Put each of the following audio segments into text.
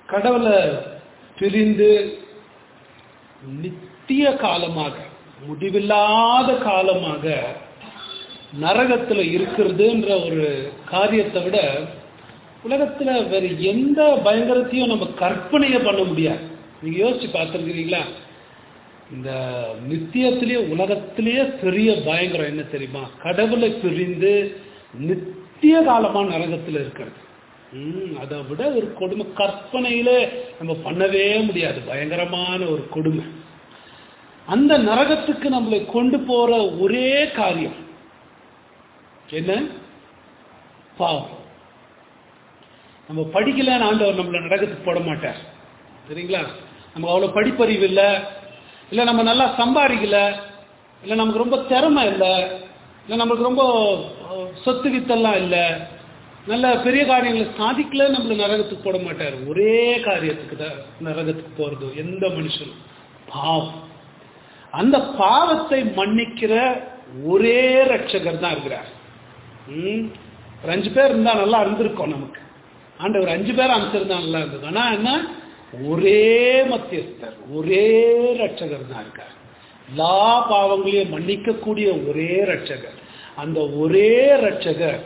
கடவுளை பிரிந்து நித்திய காலமாக முடிவில்லாத காலமாக நரகத்துல இருக்கிறதுன்ற ஒரு காரியத்தை விட உலகத்துல வேற எந்த பயங்கரத்தையும் நம்ம கற்பனையே பண்ண முடியாது நீங்க யோசிச்சு பார்த்துருக்கிறீங்களா இந்த நித்தியத்திலேயே உலகத்திலேயே பெரிய பயங்கரம் என்ன தெரியுமா கடவுளை பிரிந்து நித்திய காலமா நரகத்துல இருக்கிறது ம், அதை விட ஒரு கொடுமை கற்பனையில நம்ம பண்ணவே முடியாது பயங்கரமான ஒரு கொடுமை அந்த நரகத்துக்கு நம்மளை கொண்டு போற ஒரே காரியம் என்ன பாவம் நம்ம படிக்கலன்னு ஆண்டவர் நம்மளை நரகத்துக்கு போட மாட்டார் சரிங்களா நமக்கு அவ்வளோ படிப்பறிவு இல்லை இல்லை நம்ம நல்லா சம்பாதிக்கல இல்லை நமக்கு ரொம்ப திறமை இல்லை இல்லை நம்மளுக்கு ரொம்ப அஹ், சொத்து வித்தெல்லாம் இல்லை நல்ல பெரிய காரியங்களை சாதிக்கல நம்மள நரகத்துக்கு போட மாட்டார் ஒரே காரியத்துக்கு தான் நரகத்துக்கு போறது எந்த மனுஷனும் பாவம் அந்த பாவத்தை மன்னிக்கிற ஒரே ரட்சகர் தான் இருக்கிறார் ம், ஒரு அஞ்சு பேர் இருந்தா நல்லா இருந்திருக்கும் நமக்கு ஆண்டவர் அஞ்சு பேர் அமைச்சிருந்தா நல்லா இருந்தது ஆனா என்ன ஒரே மத்தியஸ்தர் ஒரே ரட்சகர் தான் இருக்கார் எல்லா பாவங்களையும் மன்னிக்கக்கூடிய ஒரே ரட்சகர் அந்த ஒரே ரட்சகர்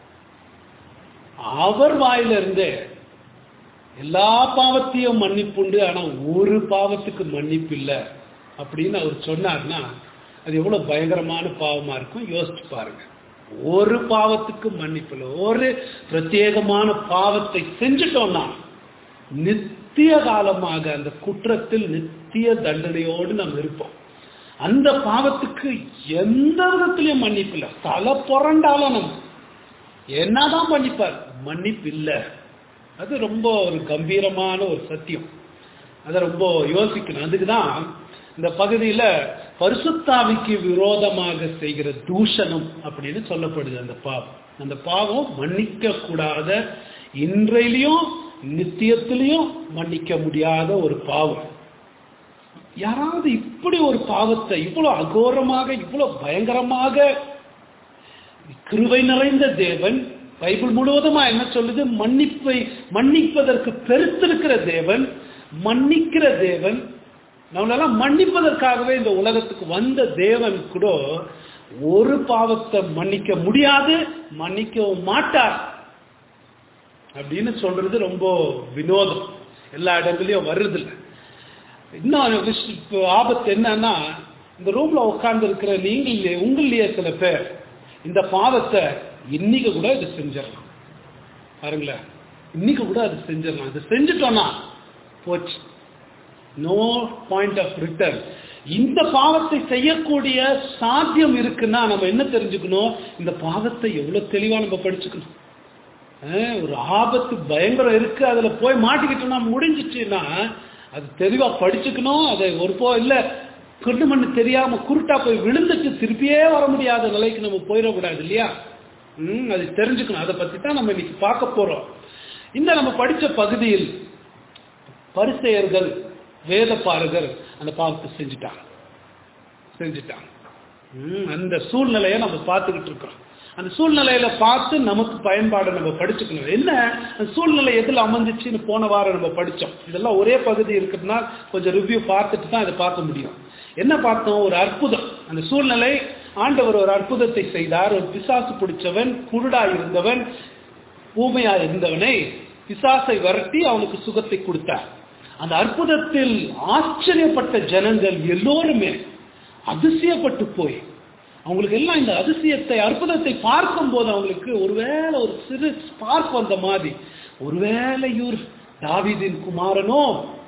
அவர் வாயிலிருந்து எல்லா பாவத்தையும் மன்னிப்புண்டு ஆனா ஒரு பாவத்துக்கு மன்னிப்பு இல்லை அப்படின்னு அவர் சொன்னார்னா அது எவ்வளவு பயங்கரமான பாவமா இருக்கும் யோசிச்சு பாருங்க ஒரு பாவத்துக்கு மன்னிப்பு இல்லை ஒரு பிரத்யேகமான பாவத்தை செஞ்சுட்டோம்னா நித்திய காலமாக அந்த குற்றத்தில் நித்திய தண்டனையோடு நாம் இருப்போம் அந்த பாவத்துக்கு எந்த விதத்திலையும் மன்னிப்பு இல்லை தலை புரண்டாலும் நம்ம என்னதான் மன்னிப்பார் மன்னிப்பு இல்லை அது ரொம்ப ஒரு கம்பீரமான ஒரு சத்தியம் அதை ரொம்ப யோசிக்கணும் அதுக்கு தான் இந்த பகுதியில பரிசுத்தாவிக்கு விரோதமாக செய்கிற தூஷணம் அப்படின்னு சொல்லப்படுது அந்த பாவம் அந்த பாவம் மன்னிக்க கூடாத இன்றையிலையும் நித்தியத்திலையும் மன்னிக்க முடியாத ஒரு பாவம் யாராவது இப்படி ஒரு பாவத்தை இவ்வளவு அகோரமாக இவ்வளவு பயங்கரமாக கிருபை நிறைந்த தேவன் பைபிள் முழுவதுமா என்ன சொல்லுது மன்னிப்பை மன்னிப்பதற்கு பெருத்திருக்கிற தேவன் மன்னிக்கிற தேவன் நம்மளெல்லாம் மன்னிப்பதற்காகவே இந்த உலகத்துக்கு வந்த தேவன் கூட ஒரு பாவத்தை மன்னிக்க முடியாது மன்னிக்கவும் மாட்டார் அப்படின்னு சொல்றது ரொம்ப வினோதம் எல்லா இடங்களையும் வருது இல்லை இன்னும் விஷ்- இப்போ ஆபத்து என்னன்னா இந்த ரூம்ல உட்கார்ந்து இருக்கிற நீங்களே உங்களிலேயே சில பேர் இந்த பாவத்தை இன்னைக்கு கூட இது செஞ்சிடலாம் பாருங்களேன் இன்னைக்கு கூட அது செஞ்சிடலாம் இது செஞ்சுட்டோம்னா போச்சு நோ பாயிண்ட் ஆஃப் ரிட்டர்ன் இந்த பாவத்தை செய்யக்கூடிய சாத்தியம் இருக்குன்னா நம்ம என்ன தெரிஞ்சுக்கணும் இந்த பாவத்தை எவ்வளவு தெளிவா நம்ம படிச்சுக்கணும் அஹ் ஒரு ஆபத்து பயங்கரம் இருக்கு அதுல போய் மாட்டிக்கிட்டோம்னா முடிஞ்சிச்சுன்னா அது தெளிவா படிச்சுக்கணும் அதை ஒரு போ இல்ல கண்ணு மண்ணு தெரியாம குருட்டா போய் விழுந்துட்டு திருப்பியே வர முடியாத நிலைக்கு நம்ம போயிடக்கூடாது இல்லையா ம் அது தெரிஞ்சுக்கணும் அதை பத்தி தான் நம்ம இன்னைக்கு பார்க்க போறோம் இந்த நம்ம படிச்ச பகுதியில் பரிசெயர்கள் வேதப்பாரகர் அந்த பாவத்தை செஞ்சுட்டாங்க செஞ்சுட்டாங்க ம், அந்த சூழ்நிலையை நம்ம பார்த்துக்கிட்டு இருக்கோம் அந்த சூழ்நிலையில பார்த்து நமக்கு பயன்பாடை நம்ம படிச்சுக்கணும் என்ன அந்த சூழ்நிலை எதுல அமைஞ்சிச்சுன்னு போன வாரம் நம்ம படிச்சோம் இதெல்லாம் ஒரே பகுதி இருக்குதுன்னா கொஞ்சம் ரிவ்யூ பார்த்துட்டு தான் இதை பார்க்க முடியும் என்ன பார்த்தோம் ஒரு அற்புதம் அந்த சூழ்நிலை ஆண்டவர் ஒரு அற்புதத்தை செய்தார் ஒரு பிசாசு பிடிச்சவன் குருடா இருந்தவன் ஊமையா இருந்தவனை பிசாசை விரட்டி அவனுக்கு சுகத்தை கொடுத்தார் அந்த அற்புதத்தில் ஆச்சரியப்பட்ட ஜனங்கள் எல்லோருமே அதிசயப்பட்டு போய் அவங்களுக்கு எல்லாம் இந்த அதிசயத்தை அற்புதத்தை பார்க்கும் போது அவங்களுக்கு ஒருவேளை ஒரு சிறு ஸ்பார்க் வந்த மாதிரி ஒருவேளை இவர் தாவீதின் குமாரனோ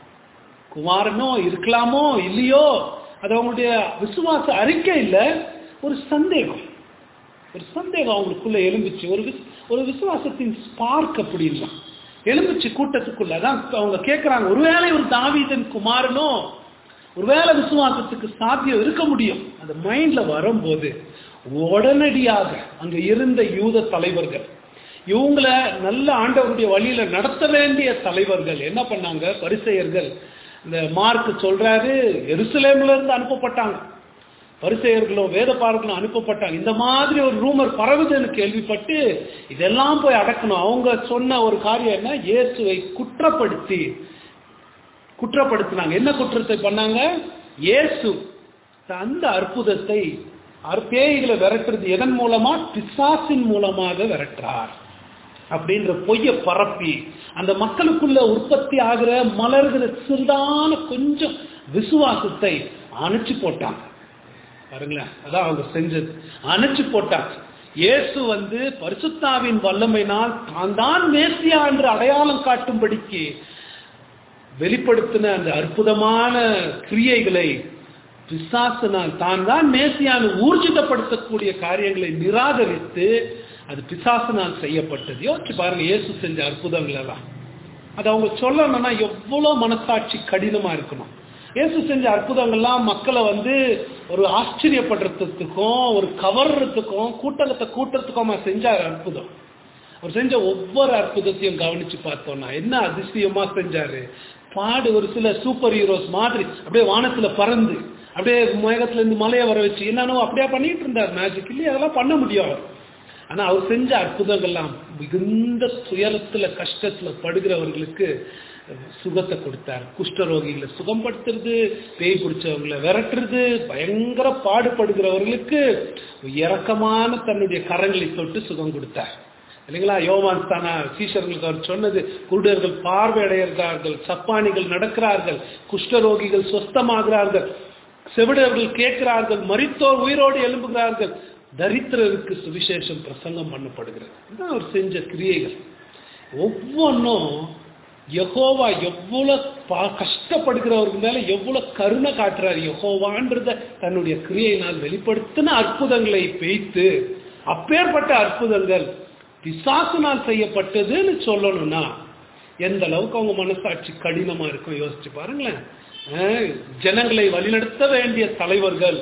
குமாரனோ இருக்கலாமோ இல்லையோ அது அவங்களுடைய விசுவாச அறிக்கை இல்ல ஒரு சந்தேகம் ஒரு சந்தேகம் அவங்களுக்குள்ள எலும்பிச்சு ஒரு விஸ்- ஒரு விசுவாசத்தின் ஸ்பார்க் அப்படின்னா எலும்பிச்சு கூட்டத்துக்குள்ள அதான் அவங்க கேட்கறாங்க ஒருவேளை ஒரு தாவீதன் குமாரனோ ஒருவேளை விசுவாசத்துக்கு சாத்தியம் இருக்க முடியும் அந்த மைண்ட்ல வரும்போது உடனடியாக அங்க இருந்த யூத தலைவர்கள் இவங்கள நல்ல ஆண்டவருடைய வழியில நடத்த வேண்டிய தலைவர்கள் என்ன பண்ணாங்க பரிசெயர்கள் இந்த மார்க் சொல்றாரு எருசலேம்ல இருந்து அனுப்பப்பட்டாங்க பரிசெயர்களும் வேத பாடங்களும் அனுப்பப்பட்டாங்க இந்த மாதிரி ஒரு ரூமர் பரவுதுன்னு கேள்விப்பட்டு இதெல்லாம் போய் அடக்கணும் அவங்க சொன்ன ஒரு காரியம் என்ன இயேசுவை குற்றப்படுத்தி குற்றப்படுத்தினாங்க என்ன குற்றத்தை பண்ணாங்க இயேசு அந்த அற்புதத்தை அற் பேய்களை விரட்டுறது எதன் மூலமா பிசாசின் மூலமாக விரட்டுறார் அப்படின்ற பொய்ய பரப்பி அந்த மக்களுக்குள்ள உற்பத்தி ஆகிற மலர்கிற சிறிதான கொஞ்சம் விசுவாசத்தை அணைச்சு போட்டாங்க பாருங்களேன் அதான் அவங்க செஞ்சது அணைச்சு போட்டாங்க இயேசு வந்து பரிசுத்தாவின் வல்லமையினால் தான் தான் மேசியா என்று அடையாளம் காட்டும்படிக்கு வெளிப்படுத்தின அந்த அற்புதமான கிரியைகளை பிசாசனால் தான் தான் மேசியான ஊர்ஜிதப்படுத்தக்கூடிய காரியங்களை நிராகரித்து அது பிசாசனால் செய்யப்பட்டது யோசிச்சு பாருங்க இயேசு செஞ்ச அற்புதங்கள் எல்லாம் அது அவங்க சொல்லணும்னா எவ்வளவு மனசாட்சி கடினமா இருக்கணும் இயேசு செஞ்ச அற்புதங்கள்லாம் மக்களை வந்து ஒரு ஆச்சரியப்படுறதுக்கும் ஒரு கவர்றதுக்கும் கூட்டத்தை கூட்டுறதுக்கும் செஞ்சார் அற்புதம் அவர் செஞ்ச ஒவ்வொரு அற்புதத்தையும் கவனிச்சு பார்த்தோம்னா என்ன அதிசயமா செஞ்சாரு பாடு ஒரு சில சூப்பர் ஹீரோஸ் மாதிரி அப்படியே வானத்துல பறந்து அப்படியே மேகத்துல இருந்து மலையை வர வச்சு என்னன்னு அப்படியே பண்ணிட்டு இருந்தார் மேஜிக் இல்லையா அதெல்லாம் பண்ண முடியும் அவர் ஆனா அவர் செஞ்ச அற்புதங்கள்லாம் மிகுந்த துயரத்துல கஷ்டத்துல படுகிறவர்களுக்கு சுகத்தை கொடுத்தார் குஷ்டரோகிகளை சுகப்படுத்துறது பேய் பிடிச்சவங்களை விரட்டுறது பயங்கர பாடுபடுகிறவர்களுக்கு இறக்கமான தன்னுடைய கரங்களை தொட்டு சுகம் கொடுத்தார் இல்லைங்களா யோவான் தானா சீஷர்களுக்கு அவர் சொன்னது குருடர்கள் பார்வையடைகிறார்கள் சப்பானிகள் நடக்கிறார்கள் குஷ்டரோகிகள் சொஸ்தமாகிறார்கள் செவிடர்கள் கேட்கிறார்கள் மரித்தோர் உயிரோடு எழும்புகிறார்கள் தரித்திரருக்கு சுவிசேஷம் பிரசங்கம் பண்ணப்படுகிறது இதுதான் அவர் செஞ்ச கிரியைகள் ஒவ்வொன்றும் யகோவா எவ்வளவு பா- கஷ்டப்படுகிறவருக்கு மேல எவ்வளவு கருணை காட்டுறார் யகோவான்றத தன்னுடைய கிரியையினால் வெளிப்படுத்தின அற்புதங்களை பெய்த்து அப்பேற்பட்ட அற்புதங்கள் பிசாசுனால் செய்யப்பட்டதுன்னு சொல்லணும்னா எந்த அளவுக்கு அவங்க மனசாட்சி கடினமா இருக்கும் யோசிச்சு பாருங்களேன் அஹ், ஜனங்களை வழிநடத்த வேண்டிய தலைவர்கள்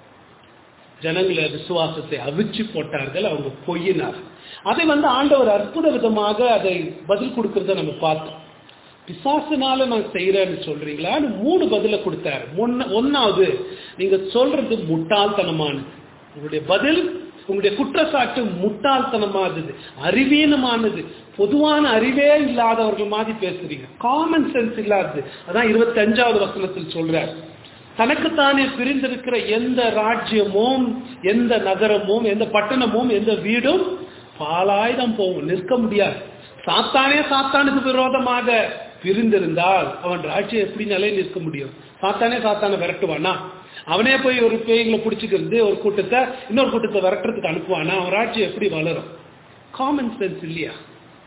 ஜனங்களை விசுவாசத்தை அவிச்சு போட்டார்கள் அவங்க பொய்யினார் அதை வந்து ஆண்டவர் அற்புத விதமாக அதை பதில் கொடுக்கறத நம்ம பார்த்தோம் பிசாசுனால நான் செய்யறேன்னு சொல்றீங்களான்னு மூணு பதில கொடுத்தாரு முன்ன- ஒன்னாவது நீங்க சொல்றது முட்டாள்தனமானது உங்களுடைய பதில் உங்களுடைய குற்றச்சாட்டு முட்டாள்தனமானது அறிவீனமானது பொதுவான அறிவே இல்லாதவர்கள் மாதிரி பேசுறீங்க காமன் சென்ஸ் இல்லாதது அதான் இருபத்தி அஞ்சாவது வசனத்தில் சொல்றார் தனக்குத்தானே பிரிந்திருக்கிற எந்த ராஜ்யமும் எந்த நகரமும் எந்த பட்டணமும் எந்த வீடும் பாலாயுதம் போகும் நிற்க முடியாது சாத்தானே சாத்தானுக்கு விரோதமாக பிரிந்திருந்தால் அவன் ராஜ்யம் எப்படி நிலை நிற்க முடியும் சாத்தானே சாத்தானை விரட்டுவானா அவனே போய் ஒரு பேய்களை பிடிச்சிக்கிறது ஒரு கூட்டத்தை இன்னொரு கூட்டத்தை விரட்டுறதுக்கு அனுப்புவானா அவன் ராஜ்யம் எப்படி வளரும் காமன் சென்ஸ் இல்லையா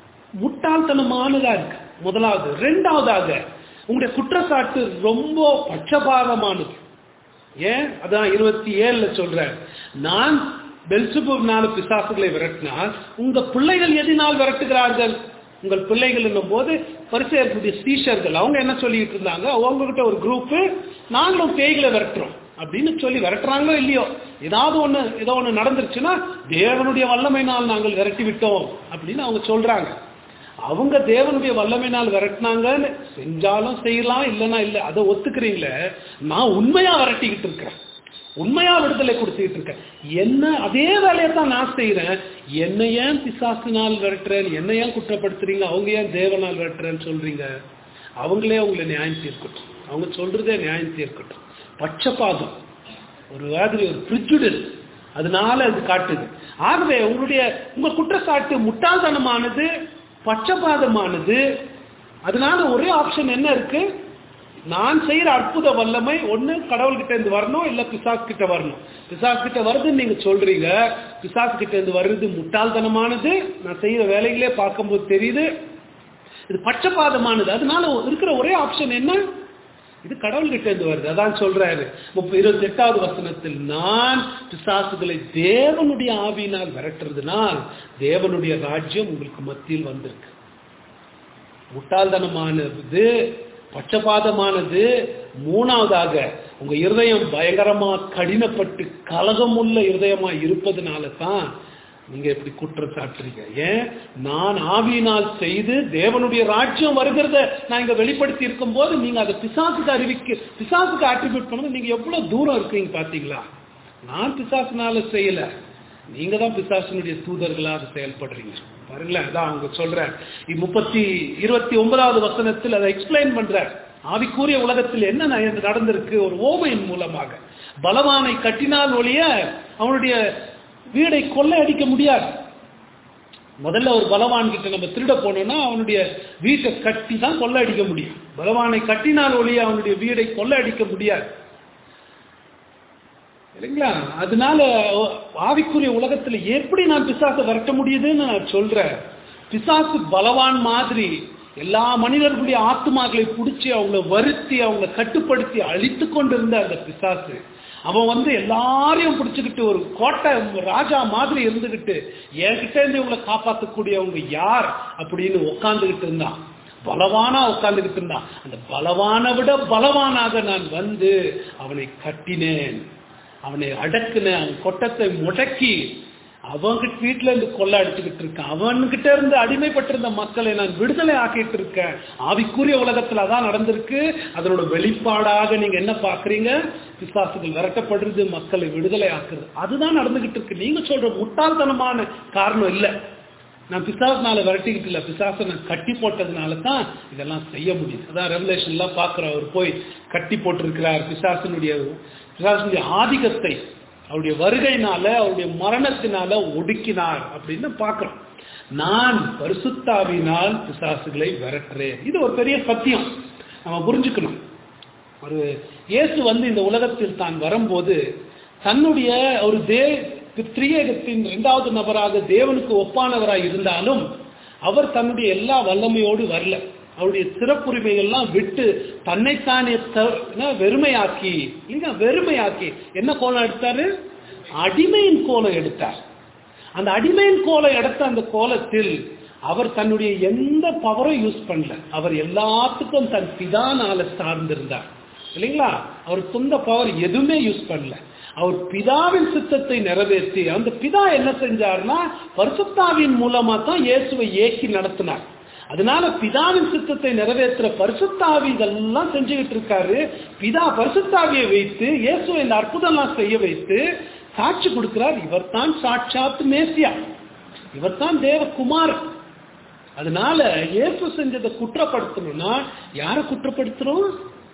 முட்டாள்தனமானதா இருக்கு முதலாவது ரெண்டாவதாக உங்களுடைய குற்றச்சாட்டு ரொம்ப பட்சபாதமானது ஏன் அதான் இருபத்தி ஏழுல சொல்றேன் நான் பெல்சுபூர்னால பிசாசுகளை விரட்டினால் உங்க பிள்ளைகள் எதினால் விரட்டுகிறார்கள் உங்கள் பிள்ளைகள் என்னும் போது பரிசெயர்களுடைய ஸ்டீஷர்கள் அவங்க என்ன சொல்லிட்டு இருந்தாங்க அவங்ககிட்ட ஒரு குரூப் நாங்களும் பேய்களை விரட்டுறோம் அப்படின்னு சொல்லி விரட்டுறாங்களோ இல்லையோ ஏதாவது ஒண்ணு ஏதோ ஒண்ணு நடந்துருச்சுன்னா தேவனுடைய வல்லமையினால் நாங்கள் விரட்டி விட்டோம் அப்படின்னு அவங்க சொல்றாங்க அவங்க தேவனுடைய வல்லமையினால் விரட்டினாங்கன்னு செஞ்சாலும் செய்யலாம் இல்லைன்னா இல்லை அதை ஒத்துக்கிறீங்களே நான் உண்மையா விரட்டிக்கிட்டு இருக்கிறேன் உண்மையா விடுதலை கொடுத்துக்கிட்டு இருக்கேன் என்ன அதே வேலையை தான் நான் செய்யறேன் என்ன ஏன் பிசாசினால் விரட்டுறேன் என்ன ஏன் குற்றப்படுத்துறீங்க அவங்க ஏன் தேவனால் விரட்டுறேன்னு சொல்றீங்க அவங்களே உங்களை நியாயம் தீர்க்கட்டும் அவங்க சொல்றதே நியாயம் தீர்க்கட்டும் பட்சபாதம் ஒரு மாதிரி ஒரு பிரிச்சுடல் அதனால அது காட்டுது ஆகவே உங்களுடைய உங்க குற்றச்சாட்டு முட்டாள்தனமானது பட்சபாதமானது அதனால ஒரே ஆப்ஷன் என்ன இருக்கு நான் செய்யற அற்புத வல்லமை ஒண்ணு கடவுள்கிட்ட இருந்து வரணும் இல்ல பிசாஸ் கிட்ட வரணும் பிசாஸ் கிட்ட வருதுன்னு நீங்க சொல்றீங்க பிசாஸ் கிட்ட இருந்து வர்றது முட்டாள்தனமானது நான் செய்யற வேலைகளே பார்க்கும்போது தெரியுது இது பட்சபாதமானது அதனால இருக்கிற ஒரே ஆப்ஷன் என்ன இது கடவுள்கிட்ட இருந்து வருது அதான் சொல்றாரு முப்ப- இருபத்தி எட்டாவது வசனத்தில் நான் பிசாசுகளை தேவனுடைய ஆவியினால் விரட்டுறதுனால் தேவனுடைய ராஜ்யம் உங்களுக்கு மத்தியில் வந்திருக்கு முட்டாள்தனமானது பட்சபாதமானது மூணாவதாக உங்க இருதயம் பயங்கரமா கடினப்பட்டு கலகமுள்ள இருதயமா இருப்பதனால தான் நீங்க இப்படி குற்றம் சாட்டுறீங்க ஏன் நான் ஆவியினால் செய்து தேவனுடைய ராஜ்யம் வருகிறத நான் இங்க வெளிப்படுத்தி இருக்கும் போது நீங்க அதை பிசாசுக்கு அறிவிக்க பிசாசுக்கு ஆட்ரிபியூட் பண்ணும்போது நீங்க எவ்வளவு தூரம் இருக்கீங்க பாத்தீங்களா நான் பிசாசுனால செய்யல நீங்க தான் பிசாசனுடைய தூதர்களாக செயல்படுறீங்க பாருங்களேன் அதான் அவங்க சொல்ற முப்பத்தி இருபத்தி ஒன்பதாவது வசனத்தில் அதை எக்ஸ்பிளைன் பண்ற ஆவிக்கூறிய உலகத்தில் என்ன ந- நடந்திருக்கு ஒரு ஓமையின் மூலமாக பலவானை கட்டினால் ஒழிய அவனுடைய வீடை கொள்ளையடிக்க முடியாது முதல்ல ஒரு பலவான் கிட்ட நம்ம திருட போனோம்னா அவனுடைய வீட்டை கட்டி தான் கொள்ளையடிக்க முடியும் பலவானை கட்டினால் ஒழிய அவனுடைய வீடை கொள்ளையடிக்க முடியாது இல்லைங்களா அதனால ஆவிக்குரிய உலகத்துல எப்படி நான் பிசாசை விரட்ட முடியுதுன்னு நான் சொல்றேன் பிசாசு பலவான் மாதிரி எல்லா மனிதர்களுடைய ஆத்மாக்களை பிடிச்சி அவங்கள வருத்தி அவங்கள கட்டுப்படுத்தி அழித்து கொண்டிருந்த அந்த பிசாசு அவன் வந்து எல்லாரையும் பிடிச்சுக்கிட்டு ஒரு கோட்டை ராஜா மாதிரி இருந்துகிட்டு என்கிட்ட இருந்து இவங்களை காப்பாற்றக்கூடியவங்க யார் அப்படின்னு உட்காந்துக்கிட்டு இருந்தான் பலவானா உட்கார்ந்துகிட்டு இருந்தான் அந்த பலவானை விட பலவானாக நான் வந்து அவனை கட்டினேன் அவனை அடக்குனேன் அவன் கொட்டத்தை முடக்கி அவன்கிட்ட வீட்டுல இருந்து கொள்ள அடிச்சுக்கிட்டு இருக்கேன் அவன்கிட்ட இருந்து அடிமைப்பட்டிருந்த மக்களை நான் விடுதலை ஆக்கிட்டு இருக்கேன் ஆவிக்குரிய உலகத்துல அதான் நடந்திருக்கு அதனோட வெளிப்பாடாக நீங்க என்ன பாக்குறீங்க பிசாசுகள் விரட்டப்படுறது மக்களை விடுதலை ஆக்குறது அதுதான் நடந்துகிட்டு இருக்கு நீங்க சொல்ற முட்டாள்தனமான காரணம் இல்லை நான் பிசாசனால விரட்டிக்கிட்டு இல்லை பிசாசை நான் கட்டி போட்டதுனால தான் இதெல்லாம் செய்ய முடியும் அதான் ரெவலேஷன்லாம் பார்க்குறோம் அவர் போய் கட்டி போட்டிருக்கிறார் பிசாசனுடைய பிசாசனுடைய ஆதிக்கத்தை அவருடைய வருகையினால அவருடைய மரணத்தினால ஒடுக்கினார் அப்படின்னு பார்க்கிறோம் நான் பரிசுத்தாவினால் பிசாசுகளை விரட்டுறேன் இது ஒரு பெரிய சத்தியம் நம்ம புரிஞ்சுக்கணும் ஒரு இயேசு வந்து இந்த உலகத்தில் தான் வரும்போது தன்னுடைய ஒரு தே திரியகத்தின் இரண்டாவது நபராக தேவனுக்கு ஒப்பானவராய் இருந்தாலும் அவர் தன்னுடைய எல்லா வல்லமையோடு வரல அவருடைய சிறப்புரிமைகள்லாம் விட்டு தன்னைத்தானே த- என்ன, வெறுமையாக்கி இல்லைங்க வெறுமையாக்கி என்ன கோலம் எடுத்தாரு அடிமையின் கோலம் எடுத்தார் அந்த அடிமையின் கோலம் எடுத்த அந்த கோலத்தில் அவர் தன்னுடைய எந்த பவரும் யூஸ் பண்ணல அவர் எல்லாத்துக்கும் தன் பிதானால சார்ந்திருந்தார் இல்லைங்களா அவர் சொந்த பவர் எதுவுமே யூஸ் பண்ணல அவர் பிதாவின் சித்தத்தை நிறைவேற்றி அந்த பிதா என்ன செஞ்சார்னா பரிசுத்தாவின் மூலமா தான் இயேசுவை ஏக்கி நடத்தினார் அதனால பிதாவின் சித்தத்தை நிறைவேற்றுற பரிசுத்தாவி இதெல்லாம் செஞ்சுக்கிட்டு இருக்காரு பிதா பரிசுத்தாவியை வைத்து இயேசுவை இந்த அற்புதம்லாம் செய்ய வைத்து சாட்சி கொடுக்கிறார் இவர்தான் சாட்சாத் மேசியா இவர்தான் தேவகுமார் அதனால இயேசு செஞ்சதை குற்றப்படுத்தணும்னா யாரை குற்றப்படுத்துறோம்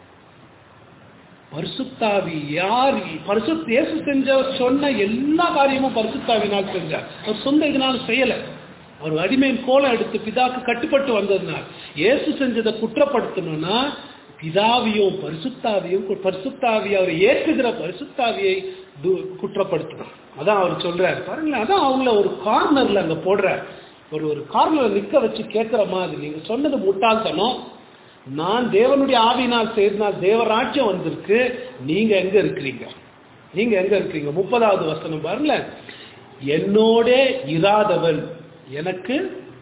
பரிசுத்தாவி யார் பரிசுத்த இயேசு செஞ்ச சொன்ன எல்லா காரியமும் பரிசுத்தாவினால் செஞ்சார் அவர் சொந்த இதனால செய்யல அவர் அடிமையின் கோலம் எடுத்து பிதாக்கு கட்டுப்பட்டு வந்ததுனால் இயேசு செஞ்சதை குற்றப்படுத்தணும்னா பிதாவியும் பரிசுத்தாவியும் பரிசுத்தாவி அவரை ஏற்றுகிற பரிசுத்தாவியை து- குற்றப்படுத்தணும் அதான் அவர் சொல்றாரு பாருங்களேன் அதான் அவங்கள ஒரு கார்னர்ல அங்க போடுறார் ஒரு ஒரு கார்னர்ல நிக்க வச்சு கேட்கிற மாதிரி நீங்க சொன்னது முட்டாள்தனம் நான் தேவனுடைய ஆவினால் செய்தனால் தேவராஜ்யம் வந்திருக்கு நீங்க எங்க இருக்கிறீங்க நீங்க எங்க இருக்கிறீங்க முப்பதாவது வசனம் பாருங்க என்னோட இராதவன் எனக்கு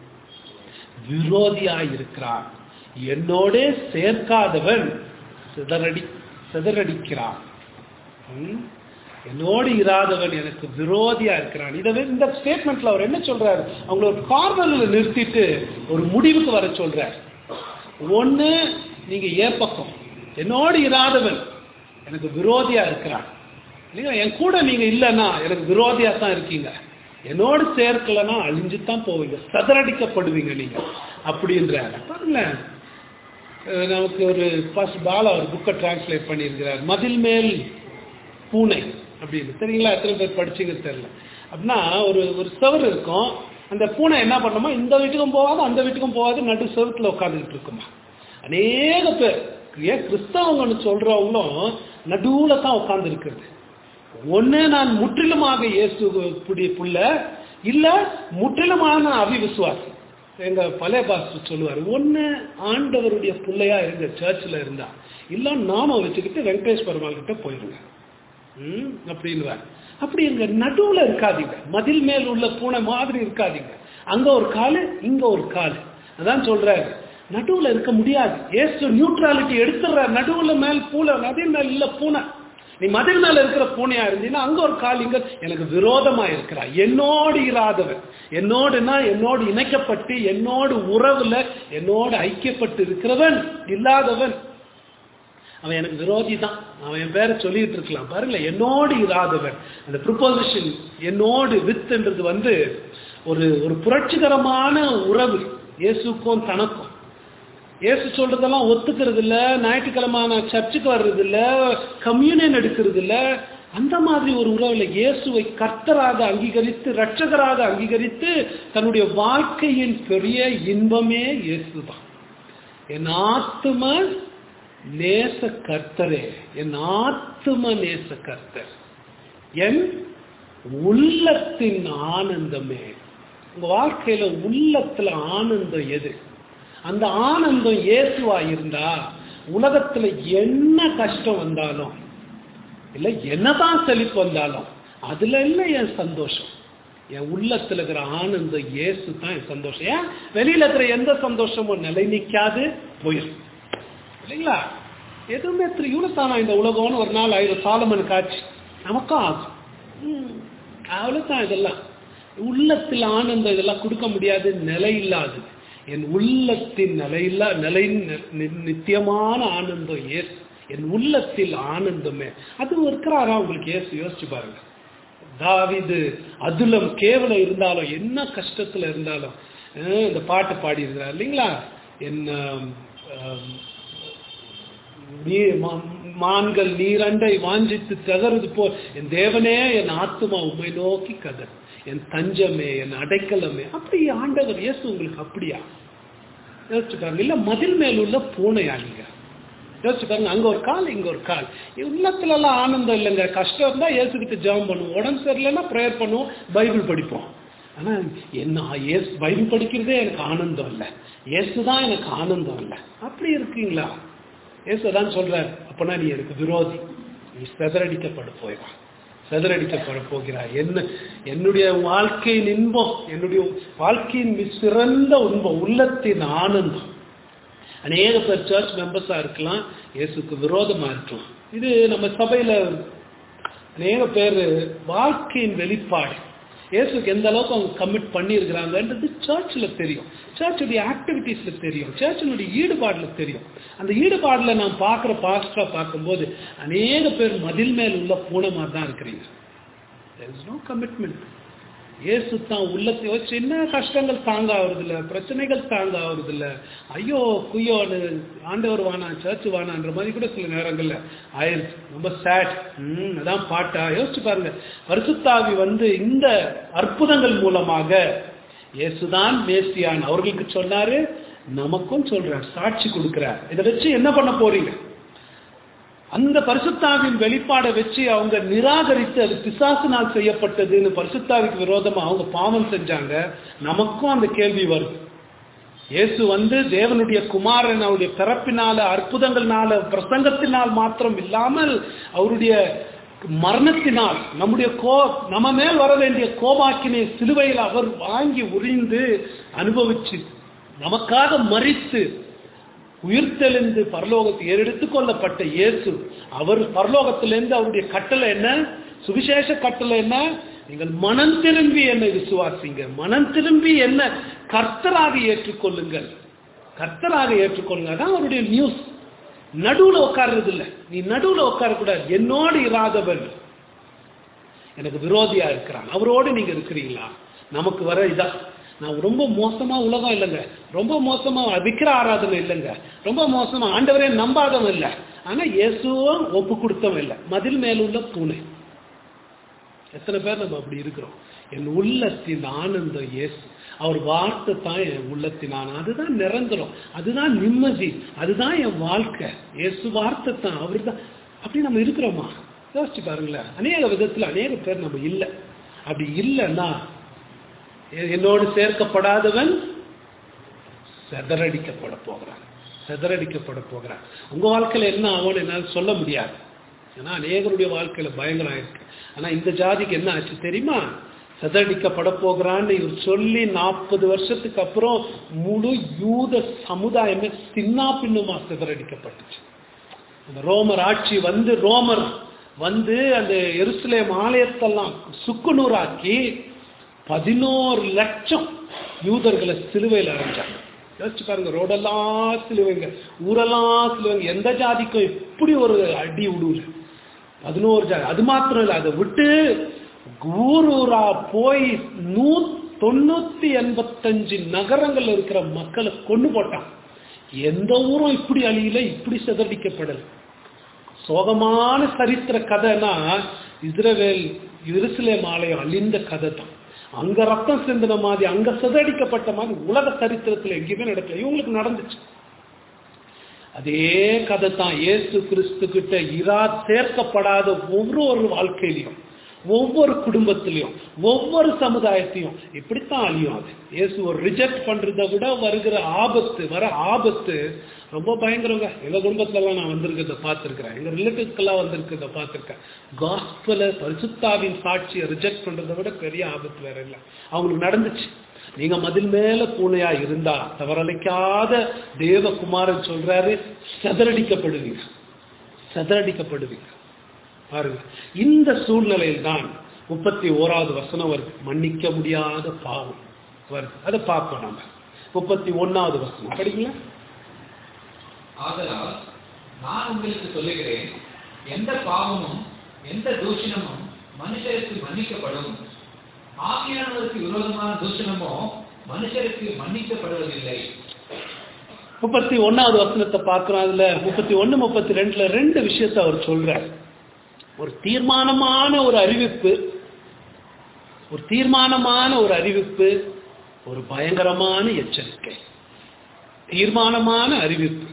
விரோதியாய் இருக்கிறான் என்னோட சேர்க்காதவன் சிதறடி சிதறடிக்கிறான் ம்? என்னோடு இராதவன் எனக்கு விரோதியா இருக்கிறான் இதை வந்து இந்த ஸ்டேட்மெண்ட்ல அவர் என்ன சொல்றாரு அவங்கள ஒரு கார்னர்ல நிறுத்திட்டு ஒரு முடிவுக்கு வர சொல்றார் ஒண்ணு நீங்க ஏப்பக்கம் என்னோடு இராதவன் எனக்கு விரோதியா இருக்கிறான் இல்லைங்களா என் கூட நீங்க இல்லைன்னா எனக்கு விரோதியா தான் இருக்கீங்க என்னோடு சேர்க்கலன்னா அழிஞ்சு தான் போவீங்க சதறடிக்கப்படுவீங்க நீங்க அப்படின்றாரு பாருங்களேன் அஹ் நமக்கு ஒரு ஃபர்ஸ்ட் பாலா ஒரு புக்கை டிரான்ஸ்லேட் பண்ணியிருக்கிறார் மதில் மேல் பூனை அப்படின்னு சரிங்களா எத்தனை பேர் படிச்சீங்க தெரியல அப்படின்னா ஒரு ஒரு செவர் இருக்கும் அந்த பூனை என்ன பண்ணுமா இந்த வீட்டுக்கும் போகாது அந்த வீட்டுக்கும் போகாது நடு செவத்துல உட்காந்துக்கிட்டு இருக்குமா அநேக பேர் ஏன் கிறிஸ்தவங்கன்னு சொல்றவங்களும் நடுவுல தான் உட்கார்ந்து இருக்கிறது ஒண்ணு நான் முற்றிலுமாக இயேசு புடி புள்ள இல்ல முற்றிலுமான அவிவிசுவாசி எங்க பழைய பாஸ்டர் சொல்லுவார் ஒண்ணு ஆண்டவருடைய பிள்ளையா இருங்க சர்ச்சில் இருந்தா இல்ல நாம வச்சுக்கிட்டு வெங்கடேஷ் பெருமாள் கிட்ட போயிருங்க ம், அப்படின்னுவார் அப்படி எங்க நடுவுல இருக்காதீங்க மதில் மேல் உள்ள பூனை மாதிரி இருக்காதீங்க அங்க ஒரு காலு இங்க ஒரு காலு அதான் சொல்றாரு நடுவுல இருக்க முடியாது ஏசு நியூட்ராலிட்டி எடுத்துடுற நடுவுல மேல் பூனை மதில் மேல் இல்ல பூனை நீ மதில் மேல இருக்கிற பூனையா இருந்தீங்கன்னா அங்க ஒரு கால் இங்க எனக்கு விரோதமா இருக்கிறா என்னோடு இராதவன் என்னோடுனா என்னோடு இணைக்கப்பட்டு என்னோடு உறவுல என்னோடு ஐக்கியப்பட்டு இருக்கிறவன் இல்லாதவன் அவன் எனக்கு விரோதி தான் அவன் என் பேரை சொல்லிட்டு இருக்கலாம் பாருங்களேன் என்னோடு இராதவன் அந்த ப்ரிப்போசிஷன் என்னோடு வித்ன்றது வந்து ஒரு ஒரு புரட்சிகரமான உறவு இயேசுக்கும் தனக்கும் இயேசு சொல்றதெல்லாம் ஒத்துக்கிறது இல்ல ஞாயிற்றுக்கிழமை நான் சர்ச்சுக்கு வர்றது இல்ல கம்யூனியன் எடுக்கிறது இல்ல அந்த மாதிரி ஒரு உறவுல இயேசுவை கர்த்தராக அங்கீகரித்து ரட்சகராக அங்கீகரித்து தன்னுடைய வாழ்க்கையின் பெரிய இன்பமே இயேசுதான் என் ஆத்தும நேச கர்த்தரே என் ஆத்தும நேச கர்த்தர் என் உள்ளத்தின் ஆனந்தமே உங்க வாழ்க்கையில உள்ளத்துல ஆனந்தம் எது அந்த ஆனந்தம் இயேசுவா இருந்தா உலகத்துல என்ன கஷ்டம் வந்தாலும் இல்ல என்னதான் செழிப்பு வந்தாலும் அதுல இல்ல என் சந்தோஷம் என் உள்ளத்துல இருக்கிற ஆனந்தம் இயேசு தான் என் சந்தோஷம் ஏன் வெளியில இருக்கிற எந்த சந்தோஷமும் நிலை நிக்காது போயிடும் இல்லைங்களா எதுவுமே திரு இவ்வளவு தானா இந்த உலகம்னு ஒரு நாள் ஆயிரம் சாலமன் காட்சி நமக்கும் ஆகும் ம், அவ்வளவுதான் இதெல்லாம் உள்ளத்தில் ஆனந்தம் இதெல்லாம் கொடுக்க முடியாது நிலை இல்லாது என் உள்ளத்தின் நிலையில்லா நிலை நி- நித்தியமான ஆனந்தம் ஏசு என் உள்ளத்தில் ஆனந்தமே அது இருக்கிறாரா உங்களுக்கு ஏசு யோசிச்சு பாருங்க தாவிது அதுலம் கேவலம் இருந்தாலும் என்ன கஷ்டத்துல இருந்தாலும் அஹ் இந்த பாட்டு பாடி இருக்கிறார் இல்லைங்களா என்ன ஆம், நீ- மா- மான்கள் நீரண்டை வாஞ்சித்து தகருது போல் என் தேவனே என் ஆத்துமா உம்மை நோக்கி கதர் என் தஞ்சமே என் அடைக்கலமே அப்படி ஆண்டவர் இயேசு உங்களுக்கு அப்படியா யோசிச்சு பாருங்க இல்ல மதில் மேல் உள்ள பூனையா நீங்க யோசிச்சு பாருங்க அங்க ஒரு கால் இங்க ஒரு கால் உள்ளத்துல எல்லாம் ஆனந்தம் இல்லைங்க கஷ்டம் இருந்தா இயேசுகிட்ட ஜெபம் பண்ணுவோம் உடம்பு சரியில்லைன்னா ப்ரேயர் பண்ணுவோம் பைபிள் படிப்போம் ஆனா என்ன இயேசு பைபிள் படிக்கிறதே எனக்கு ஆனந்தம் இல்லை இயேசுதான் எனக்கு ஆனந்தம் இல்லை அப்படி இருக்கீங்களா இயேசு தான் சொல்றார் அப்பனா நீ எனக்கு விரோதி நீ செதறடிக்கப்பட போகிறாய் செதறடிக்கப்பட போகிறாய் என்ன என்னுடைய வாழ்க்கையின் இன்பம் என்னுடைய வாழ்க்கையின் மிக சிறந்த இன்பம் உள்ளத்தின் ஆனந்தம் அநேக பேர் சர்ச் மெம்பர்ஸா இருக்கலாம் இயேசுக்கு விரோதமா இருக்கலாம் இது நம்ம சபையில அநேக பேர் வாழ்க்கையின் வெளிப்பாடு இயேசுக்கு எந்த அளவுக்கு அவங்க கமிட் பண்ணியிருக்கிறாங்கன்றது சர்ச்சில் தெரியும் சர்ச்சுடைய ஆக்டிவிட்டீஸ்ல தெரியும் சர்ச்சினுடைய ஈடுபாடுல தெரியும் அந்த ஈடுபாடுல நான் பார்க்குற பாஸ்டரா பார்க்கும்போது அநேக பேர் மதில் மேல் உள்ள பூனை மாதிரி தான் இருக்கிறீங்க there is no commitment இயேசு தான் உள்ளத்தை வச்சு என்ன கஷ்டங்கள் தாங்க ஆகுறது இல்ல பிரச்சனைகள் தாங்க ஆகுறது இல்ல ஐயோ குய்யோன்னு ஆண்டவர் வானா சர்ச் வானான்ற மாதிரி கூட சில நேரங்கள்ல ஆயிடுச்சு ரொம்ப சேட் ம் அதான் பாட்டா யோசிச்சு பாருங்க பரிசுத்தாவி வந்து இந்த அற்புதங்கள் மூலமாக இயேசுதான் மேசியான் அவர்களுக்கு சொன்னாரு நமக்கும் சொல்றார் சாட்சி கொடுக்கிறார் இதை வச்சு என்ன பண்ண போறீங்க அந்த பரிசுத்தாவின் வெளிப்பாடை வச்சு அவங்க நிராகரித்து அது பிசாசினால் செய்யப்பட்டதுன்னு பரிசுத்தாவிக்கு விரோதமா அவங்க பாவம் செஞ்சாங்க நமக்கும் அந்த கேள்வி வரும் இயேசு வந்து தேவனுடைய குமாரன் அவருடைய பிறப்பினால அற்புதங்கள்னால பிரசங்கத்தினால் மாத்திரம் இல்லாமல் அவருடைய மரணத்தினால் நம்முடைய கோ நம்ம மேல் வர வேண்டிய கோபாக்கினை சிலுவையில் அவர் வாங்கி உறிந்து அனுபவிச்சு நமக்காக மறித்து உயிர்த்தெழுந்து பரலோகத்தை எடுத்துக் கொள்ளப்பட்ட இயேசு அவர் பரலோகத்திலிருந்து அவருடைய கட்டளை என்ன சுவிசேஷ கட்டளை என்ன நீங்கள் மனம் திரும்பி என்னை விசுவாசிங்க மனம் திரும்பி என்ன கர்த்தராக ஏற்றுக்கொள்ளுங்கள் கர்த்தராக ஏற்றுக்கொள்ளுங்க அதான் அவருடைய நியூஸ் நடுவுல உட்கார்றது இல்ல நீ நடுவுல உட்காரக்கூடாது என்னோடு இராதவன் எனக்கு விரோதியா இருக்கிறான் அவரோடு நீங்க இருக்கிறீங்களா நமக்கு வர இதான் நான் ரொம்ப மோசமா உலகம் இல்லைங்க ரொம்ப மோசமா விக்கிர ஆராதனை இல்லைங்க ரொம்ப மோசமா ஆண்டவரே நம்பாதவன் இல்லை ஆனா இயேசுவும் ஒப்பு கொடுத்தவன் இல்லை மதில் மேலுள்ள பூனை எத்தனை பேர் நம்ம அப்படி இருக்கிறோம் என் உள்ளத்தின் ஆனந்தம் இயேசு அவர் வார்த்தை தான் என் உள்ளத்தின் ஆனந்தம் அதுதான் நிரந்தரம் அதுதான் நிம்மதி அதுதான் என் வாழ்க்கை இயேசு வார்த்தை தான் அவர் தான் அப்படி நம்ம இருக்கிறோமா யோசிச்சு பாருங்களேன் அநேக விதத்துல அநேக பேர் நம்ம இல்லை அப்படி இல்லைன்னா என்னோடு சேர்க்கப்படாதவன் செதறடிக்கப்பட போகிறான் செதறடிக்கப்பட போகிறான் உங்க வாழ்க்கையில என்ன ஆகும்னு என்னால் சொல்ல முடியாது ஏன்னா அநேகருடைய வாழ்க்கையில பயங்கரம் இருக்கு ஆனா இந்த ஜாதிக்கு என்ன ஆச்சு தெரியுமா செதறடிக்கப்பட போகிறான்னு இவர் சொல்லி நாற்பது வருஷத்துக்கு அப்புறம் முழு யூத சமுதாயமே சின்னா பின்னுமா சிதறடிக்கப்பட்டுச்சு அந்த ரோமர் ஆட்சி வந்து ரோமர் வந்து அந்த எருசலேம் ஆலயத்தெல்லாம் சுக்குநூறாக்கி பதினோரு லட்சம் யூதர்களை சிலுவையில் அடைஞ்சாங்க யோசிச்சு பாருங்க ரோடெல்லாம் சிலுவைங்க ஊரெல்லாம் சிலுவைங்க எந்த ஜாதிக்கும் இப்படி ஒரு அடி விடுவது பதினோரு ஜாதி அது மாத்திரம் இல்லை அதை விட்டு ஊர் ஊரா போய் நூ தொண்ணூத்தி எண்பத்தஞ்சு நகரங்கள்ல இருக்கிற மக்களை கொண்டு போட்டான் எந்த ஊரும் இப்படி அழியல இப்படி சிதறடிக்கப்படல சோகமான சரித்திர கதைனா இஸ்ரவேல் எருசலேம் ஆலயம் அழிந்த கதை தான் அங்க ரத்தம் சிந்தின மாதிரி அங்க சிதறடிக்கப்பட்ட மாதிரி உலக சரித்திரத்துல எங்கேயுமே நடக்கல இவங்களுக்கு நடந்துச்சு அதே கதை தான் இயேசு கிறிஸ்து கிட்ட இரா சேர்க்கப்படாத ஒவ்வொரு வாழ்க்கையிலையும் ஒவ்வொரு குடும்பத்திலையும் ஒவ்வொரு சமுதாயத்தையும் இப்படித்தான் அழியும் அது இயேசு ஒரு ரிஜெக்ட் பண்றதை விட வருகிற ஆபத்து வர ஆபத்து ரொம்ப பயங்கரங்க எங்க குடும்பத்துல எல்லாம் நான் வந்திருக்கிறத பார்த்திருக்கிறேன் எங்க ரிலேட்டிவ்ஸ்க்கெல்லாம் வந்திருக்கிறத பார்த்திருக்கேன் காஸ்பல பரிசுத்தாவின் சாட்சியை ரிஜெக்ட் பண்றதை விட பெரிய ஆபத்து வேற இல்லை அவங்களுக்கு நடந்துச்சு நீங்க மதில் மேல பூனையா இருந்தா தவறளிக்காத தேவகுமாரன் சொல்றாரு செதறடிக்கப்படுவீங்க செதறடிக்கப்படுவீங்க பாருங்க இந்த சூழ்நிலையில் தான் முப்பத்தி ஓராவது வசனம் வருது மன்னிக்க முடியாத பாவம் வருது அதை பார்ப்போம் நாம முப்பத்தி ஒன்னாவது வசனம் படிங்களா ஆதலால் நான் உங்களுக்கு சொல்லுகிறேன் எந்த பாவமும் எந்த தூஷணமும் மனுஷருக்கு மன்னிக்கப்படும் ஆவியானவருக்கு விரோதமான தூஷணமோ மனுஷருக்கு மன்னிக்கப்படுவதில்லை முப்பத்தி ஒன்னாவது வசனத்தை பார்க்கிறோம் அதுல முப்பத்தி ஒன்னு முப்பத்தி ரெண்டுல ரெண்டு விஷயத்தை அவர் சொல்றார் ஒரு தீர்மானமான ஒரு அறிவிப்பு ஒரு தீர்மானமான ஒரு அறிவிப்பு ஒரு பயங்கரமான எச்சரிக்கை தீர்மானமான அறிவிப்பு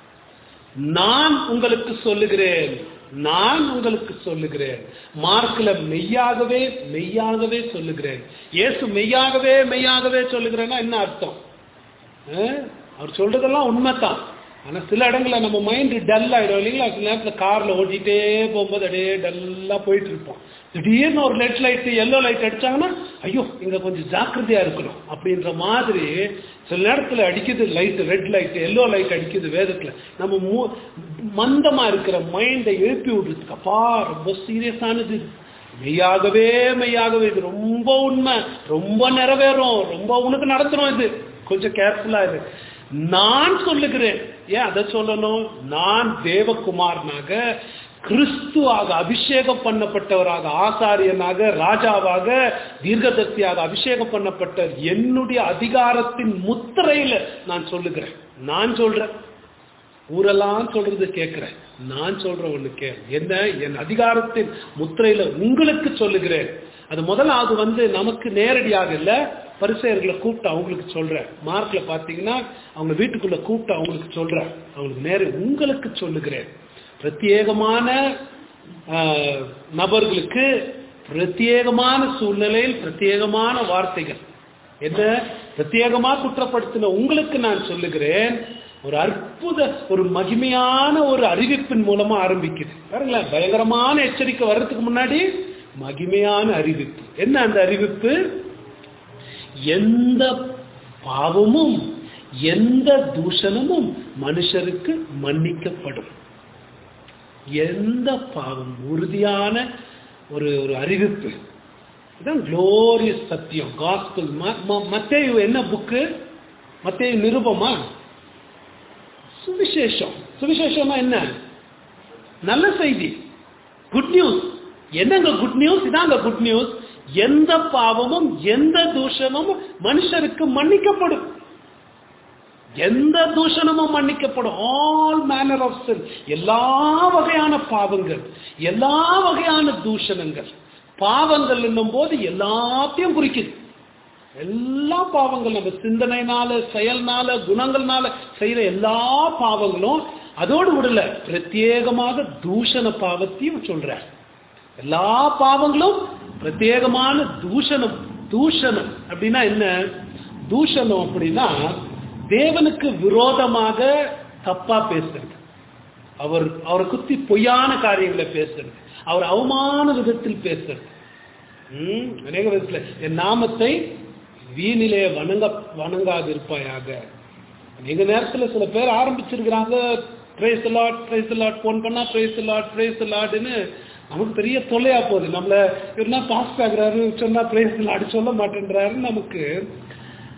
நான் உங்களுக்கு சொல்லுகிறேன் நான் உங்களுக்கு சொல்லுகிறேன் மார்க்ல மெய்யாகவே மெய்யாகவே சொல்லுகிறேன் இயேசு மெய்யாகவே மெய்யாகவே சொல்லுகிறேன்னா என்ன அர்த்தம் அஹ்? அவர் சொல்றதெல்லாம் உண்மைதான் ஆனா சில இடங்கள்ல நம்ம மைண்ட் டல் ஆயிடும் இல்லைங்களா சில நேரத்துல கார்ல ஓட்டிட்டே போகும்போது அப்படியே டல்லா போயிட்டு இருப்போம் திடீர்னு ஒரு ரெட் லைட் எல்லோ லைட் அடிச்சாங்கன்னா ஐயோ இங்க கொஞ்சம் ஜாக்கிரதையா இருக்கணும் அப்படின்ற மாதிரி சில நேரத்துல அடிக்குது light red light yellow light அடிக்குது வேதத்துல நம்ம மூ- மந்தமா இருக்கிற மைண்டை எழுப்பி விடுறதுக்கு அப்பா ரொம்ப சீரியஸானது இது. மெய்யாகவே மெய்யாகவே இது ரொம்ப உண்மை ரொம்ப நிறைவேறும் ரொம்ப உனக்கு நடத்தணும் இது கொஞ்சம் கேர்ஃபுல்லா இரு நான் சொல்லுகிறேன் ஏன் அதை சொல்லணும் நான் தேவகுமாரனாக கிறிஸ்துவாக அபிஷேகம் பண்ணப்பட்டவராக ஆசாரியனாக ராஜாவாக தீர்க்கதர்சியாக அபிஷேகம் பண்ணப்பட்ட என்னுடைய அதிகாரத்தின் முத்திரையில நான் சொல்லுகிறேன் நான் சொல்றேன் ஊரெல்லாம் சொல்றது கேட்கிறேன் நான் சொல்ற ஒண்ணு கே என்ன என் அதிகாரத்தின் முத்திரையில உங்களுக்கு சொல்லுகிறேன் அது முதலாவது வந்து நமக்கு நேரடியாக இல்ல பரிசெயர்களை கூப்பிட்டு அவங்களுக்கு சொல்றேன் மார்க்ல பாத்தீங்கன்னா அவங்க வீட்டுக்குள்ள கூப்பிட்டு அவங்களுக்கு சொல்றேன் அவங்களுக்கு நேர உங்களுக்கு சொல்லுகிறேன் பிரத்யேகமான ஆஹ், நபர்களுக்கு பிரத்யேகமான சூழ்நிலையில் பிரத்யேகமான வார்த்தைகள் என்ன பிரத்யேகமா குற்றப்படுத்தின உங்களுக்கு நான் சொல்லுகிறேன் ஒரு அற்புத ஒரு மகிமையான ஒரு அறிவிப்பின் மூலமா ஆரம்பிக்குது பாருங்களேன் பயங்கரமான எச்சரிக்கை வர்றதுக்கு முன்னாடி மகிமையான அறிவிப்பு என்ன அந்த அறிவிப்பு எந்த பாவமும் எந்த தூஷணமும் மனுஷருக்கு மன்னிக்கப்படும் எந்த பாவம் உறுதியான ஒரு ஒரு அறிவிப்பு இதுதான் குளோரியஸ் சத்தியம் காஸ்பிள் மத்தேயு என்ன புக்கு மத்தேயு நிருபமா சுவிசேஷம் சுவிசேஷம்னா என்ன நல்ல செய்தி குட் நியூஸ் என்னங்க குட் நியூஸ் இதாங்க குட் நியூஸ் எந்த பாவமும் எந்த தூஷணமும் மனுஷருக்கு மன்னிக்கப்படும் எந்த தூஷணமும் மன்னிக்கப்படும் ஆல் மேனர் ஆஃப் sin எல்லா வகையான பாவங்கள் எல்லா வகையான தூஷணங்கள் பாவங்கள் என்னும் போது எல்லாத்தையும் குறிக்குது எல்லா பாவங்கள் நம்ம சிந்தனைனால செயல்னால குணங்கள்னால செய்யற எல்லா பாவங்களும் அதோடு விடல பிரத்யேகமாக தூஷண பாவத்தையும் சொல்றார் எல்லா பாவங்களும் பிரத்யேகமான தூஷணம் தூஷணம் அப்படின்னா என்ன தூஷணம் அப்படின்னா தேவனுக்கு விரோதமாக தப்பா பேசுறது அவர் அவரை குத்தி பொய்யான காரியங்களை பேசுறது அவர் அவமான விதத்தில் பேசுறது ம், அநேக விதத்துல என் நாமத்தை வீணிலே வணங்க வணங்காதிருப்பாயாக அநேக நேரத்துல சில பேர் ஆரம்பிச்சிருக்கிறாங்க praise lord praise lord phone பண்ணா பிரைஸ் லாட் பிரைஸ் லாட்னு நமக்கு பெரிய தொல்லையா போகுது நம்மள இவர்னா பாஸ் ஆகுறாரு சொன்னா பிரைஸ் லாட் சொல்ல மாட்டேன்றாரு நமக்கு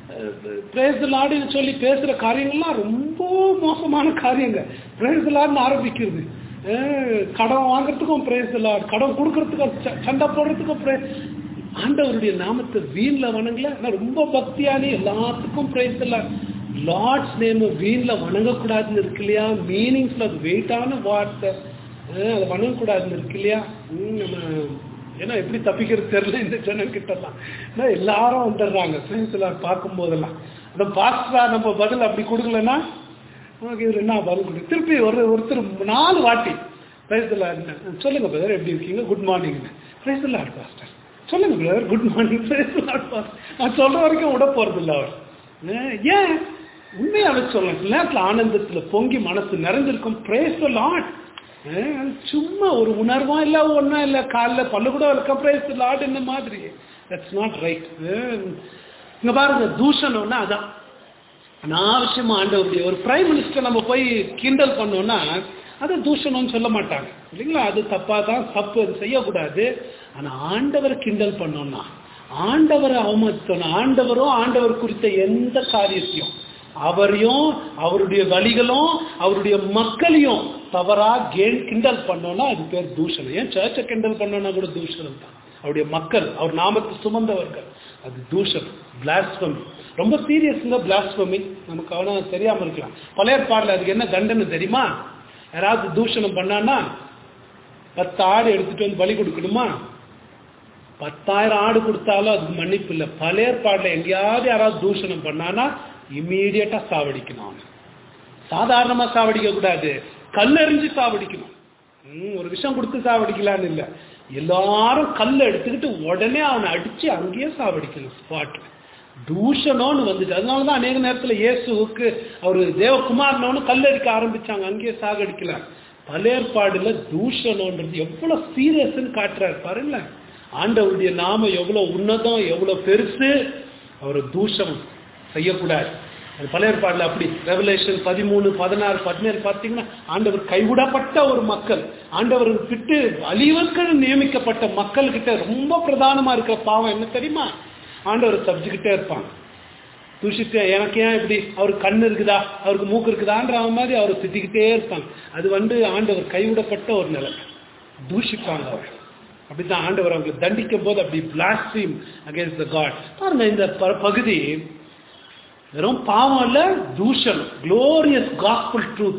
பிரேஸ் லாடுன்னு சொல்லி பேசுற காரியங்கள்லாம் ரொம்ப மோசமான காரியங்க பிரேஸ் லாடுன்னு ஆரம்பிக்கிறது அஹ் கடன் வாங்குறதுக்கும் பிரேஸ் லாட் கடன் கொடுக்கறதுக்கும் ச- சண்டை போடுறதுக்கும் praise. ஆண்டவருடைய நாமத்தை வீண்ல வணங்கல ஆனா ரொம்ப பக்தியானி எல்லாத்துக்கும் பிரேஸ் லார்ட்ஸ் நேம் வீண்ல வணங்கக்கூடாதுன்னு இருக்கு இல்லையா மீனிங்ஸ்ல அது வெயிட்டான வார்த்தை அஹ் அதை வணங்கக்கூடாதுன்னு இருக்கு இல்லையா ம், நம்ம ஏன்னா எப்படி தப்பிக்கிறது தெரியல இந்த ஜனங்கிட்டலாம் ஏன்னா எல்லாரும் வந்துடுறாங்க ஃப்ரெண்ட்ஸ் எல்லாம் பார்க்கும் போதெல்லாம் அந்த பாஸ்டரா நம்ம பதில் அப்படி கொடுக்கலன்னா உனக்கு இவர் என்ன பதில் கொடு திருப்பி ஒரு ஒருத்தர் நாலு வாட்டி பிரைஸ்ல சொல்லுங்க பிரதர் எப்படி இருக்கீங்க குட் மார்னிங் பிரைஸ்ல பாஸ்டர் சொல்லுங்க பிரதர் குட் மார்னிங் பிரைஸ்ல பாஸ்டர் நான் சொல்ற வரைக்கும் விட போறது இல்லை அவர் அஹ் ஏன் உண்மையாவே சொல்லலாம் சில நேரத்தில் ஆனந்தத்துல பொங்கி மனசு நிறைஞ்சிருக்கும் பிரேஸ் லாட் சும்மா ஒரு உணர்வா இல்ல ஒன்னா இல்ல காலைல பல்லு கூட இருக்க பிரேஸ் லாட் இந்த மாதிரி தட்ஸ் நாட் ரைட் இங்க பாருங்க தூஷணம்னா அதான் அனாவசியமா ஆண்டவருடைய ஒரு பிரைம் மினிஸ்டர் நம்ம போய் கிண்டல் பண்ணோம்னா அது தூஷணம்னு சொல்ல மாட்டாங்க இல்லைங்களா அது தப்பா தான் தப்பு அது செய்யக்கூடாது ஆனா ஆண்டவரை கிண்டல் பண்ணோம்னா ஆண்டவரை அவமதித்தோம் ஆண்டவரும் ஆண்டவர் குறித்த எந்த காரியத்தையும் அவரையும் அவருடைய வழிகளும் அவருடைய மக்களையும் தவறா கேன் கிண்டல் பண்ணோம்னா அது பேர் தூஷணம் ஏன் சர்ச்சை கிண்டல் பண்ணோம்னா கூட தூஷணம் தான் அவருடைய மக்கள் அவர் நாமத்தை சுமந்தவர்கள் அது தூஷணம் பிளாஸ்பமி ரொம்ப சீரியஸ்ங்க பிளாஸ்பமி நமக்கு அவனா தெரியாம இருக்கலாம் பழைய பாடல அதுக்கு என்ன தண்டனை தெரியுமா யாராவது தூஷணம் பண்ணான்னா பத்து ஆடு எடுத்துட்டு வந்து பலி கொடுக்கணுமா பத்தாயிரம் ஆடு கொடுத்தாலும் அதுக்கு மன்னிப்பு இல்லை பழைய பாடல எங்கேயாவது யாராவது தூஷணம் பண்ணானா இம்மீடியட்டா சாவடிக்கணும் அவனை சாதாரணமா சாவடிக்க கூடாது கல்லெறிஞ்சு சாவடிக்கணும் ம், ஒரு விஷயம் கொடுத்து சாவடிக்கலான்னு இல்ல எல்லாரும் கல்லை எடுத்துக்கிட்டு உடனே அவனை அடிச்சு அங்கேயே சாவடிக்கணும் ஸ்பாட்ல தூஷணம்னு வந்துச்சு அதனாலதான் அநேக நேரத்துல இயேசுவுக்கு அவர் தேவகுமாரனவனு கல்லடிக்க ஆரம்பிச்சாங்க அங்கேயே சாகடிக்கலாம் பழையற்பாடுல தூஷணம்ன்றது எவ்வளவு சீரியஸ்ன்னு காட்டுறாரு பாருங்கள ஆண்டவருடைய நாம எவ்வளவு உன்னதம் எவ்வளவு பெருசு அவர் தூஷணம் செய்யக்கூடாது அது பழைய ஏற்பாடுல அப்படி ரெவலேஷன் பதிமூணு பதினாறு பதினேழு பார்த்தீங்கன்னா ஆண்டவர் கைவிடப்பட்ட ஒரு மக்கள் ஆண்டவர் விட்டு அழிவுக்கு நியமிக்கப்பட்ட மக்கள் கிட்ட ரொம்ப பிரதானமா இருக்கிற பாவம் என்ன தெரியுமா ஆண்டவர் சப்ஜிக்கிட்டே இருப்பாங்க தூஷித்து எனக்கு ஏன் இப்படி அவருக்கு கண்ணு இருக்குதா அவருக்கு மூக்கு இருக்குதான்ற மாதிரி அவர் திட்டிக்கிட்டே இருப்பாங்க அது வந்து ஆண்டவர் கைவிடப்பட்ட ஒரு நிலை தூஷிப்பாங்க அவர் அப்படித்தான் ஆண்டவர் அவங்களை தண்டிக்கும் போது அப்படி பிளாஸ்டீம் அகேன்ஸ்ட் த காட் பாருங்க இந்த ப- பகுதி வெறும் பாவம் இல்ல தூஷணம் குளோரியஸ் காஸ்பல் ட்ரூத்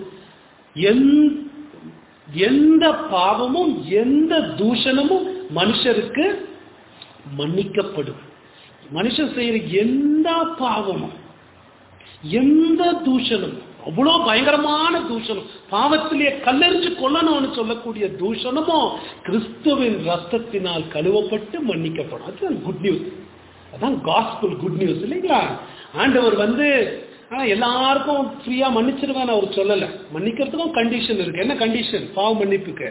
எந்த பாவமும் எந்த தூஷணமும் மனுஷருக்கு மன்னிக்கப்படும் மனுஷன் செய்யற எந்த பாவமும் எந்த தூஷணம் அவ்வளோ பயங்கரமான தூஷணம் பாவத்திலே கல்லெறிஞ்சு கொல்லணும்னு சொல்லக்கூடிய தூஷணமும் கிறிஸ்துவின் ரத்தத்தினால் கழுவப்பட்டு மன்னிக்கப்படும் அதுதான் குட் நியூஸ் அதான் காஸ்பல் குட் நியூஸ் இல்லைங்களா ஆண்டவர் வந்து ஆனா எல்லாருக்கும் ஃப்ரீயா மன்னிச்சிருவேன் அவர் சொல்லல மன்னிக்கிறதுக்கும் கண்டிஷன் இருக்கு என்ன கண்டிஷன் பாவ மன்னிப்புக்கு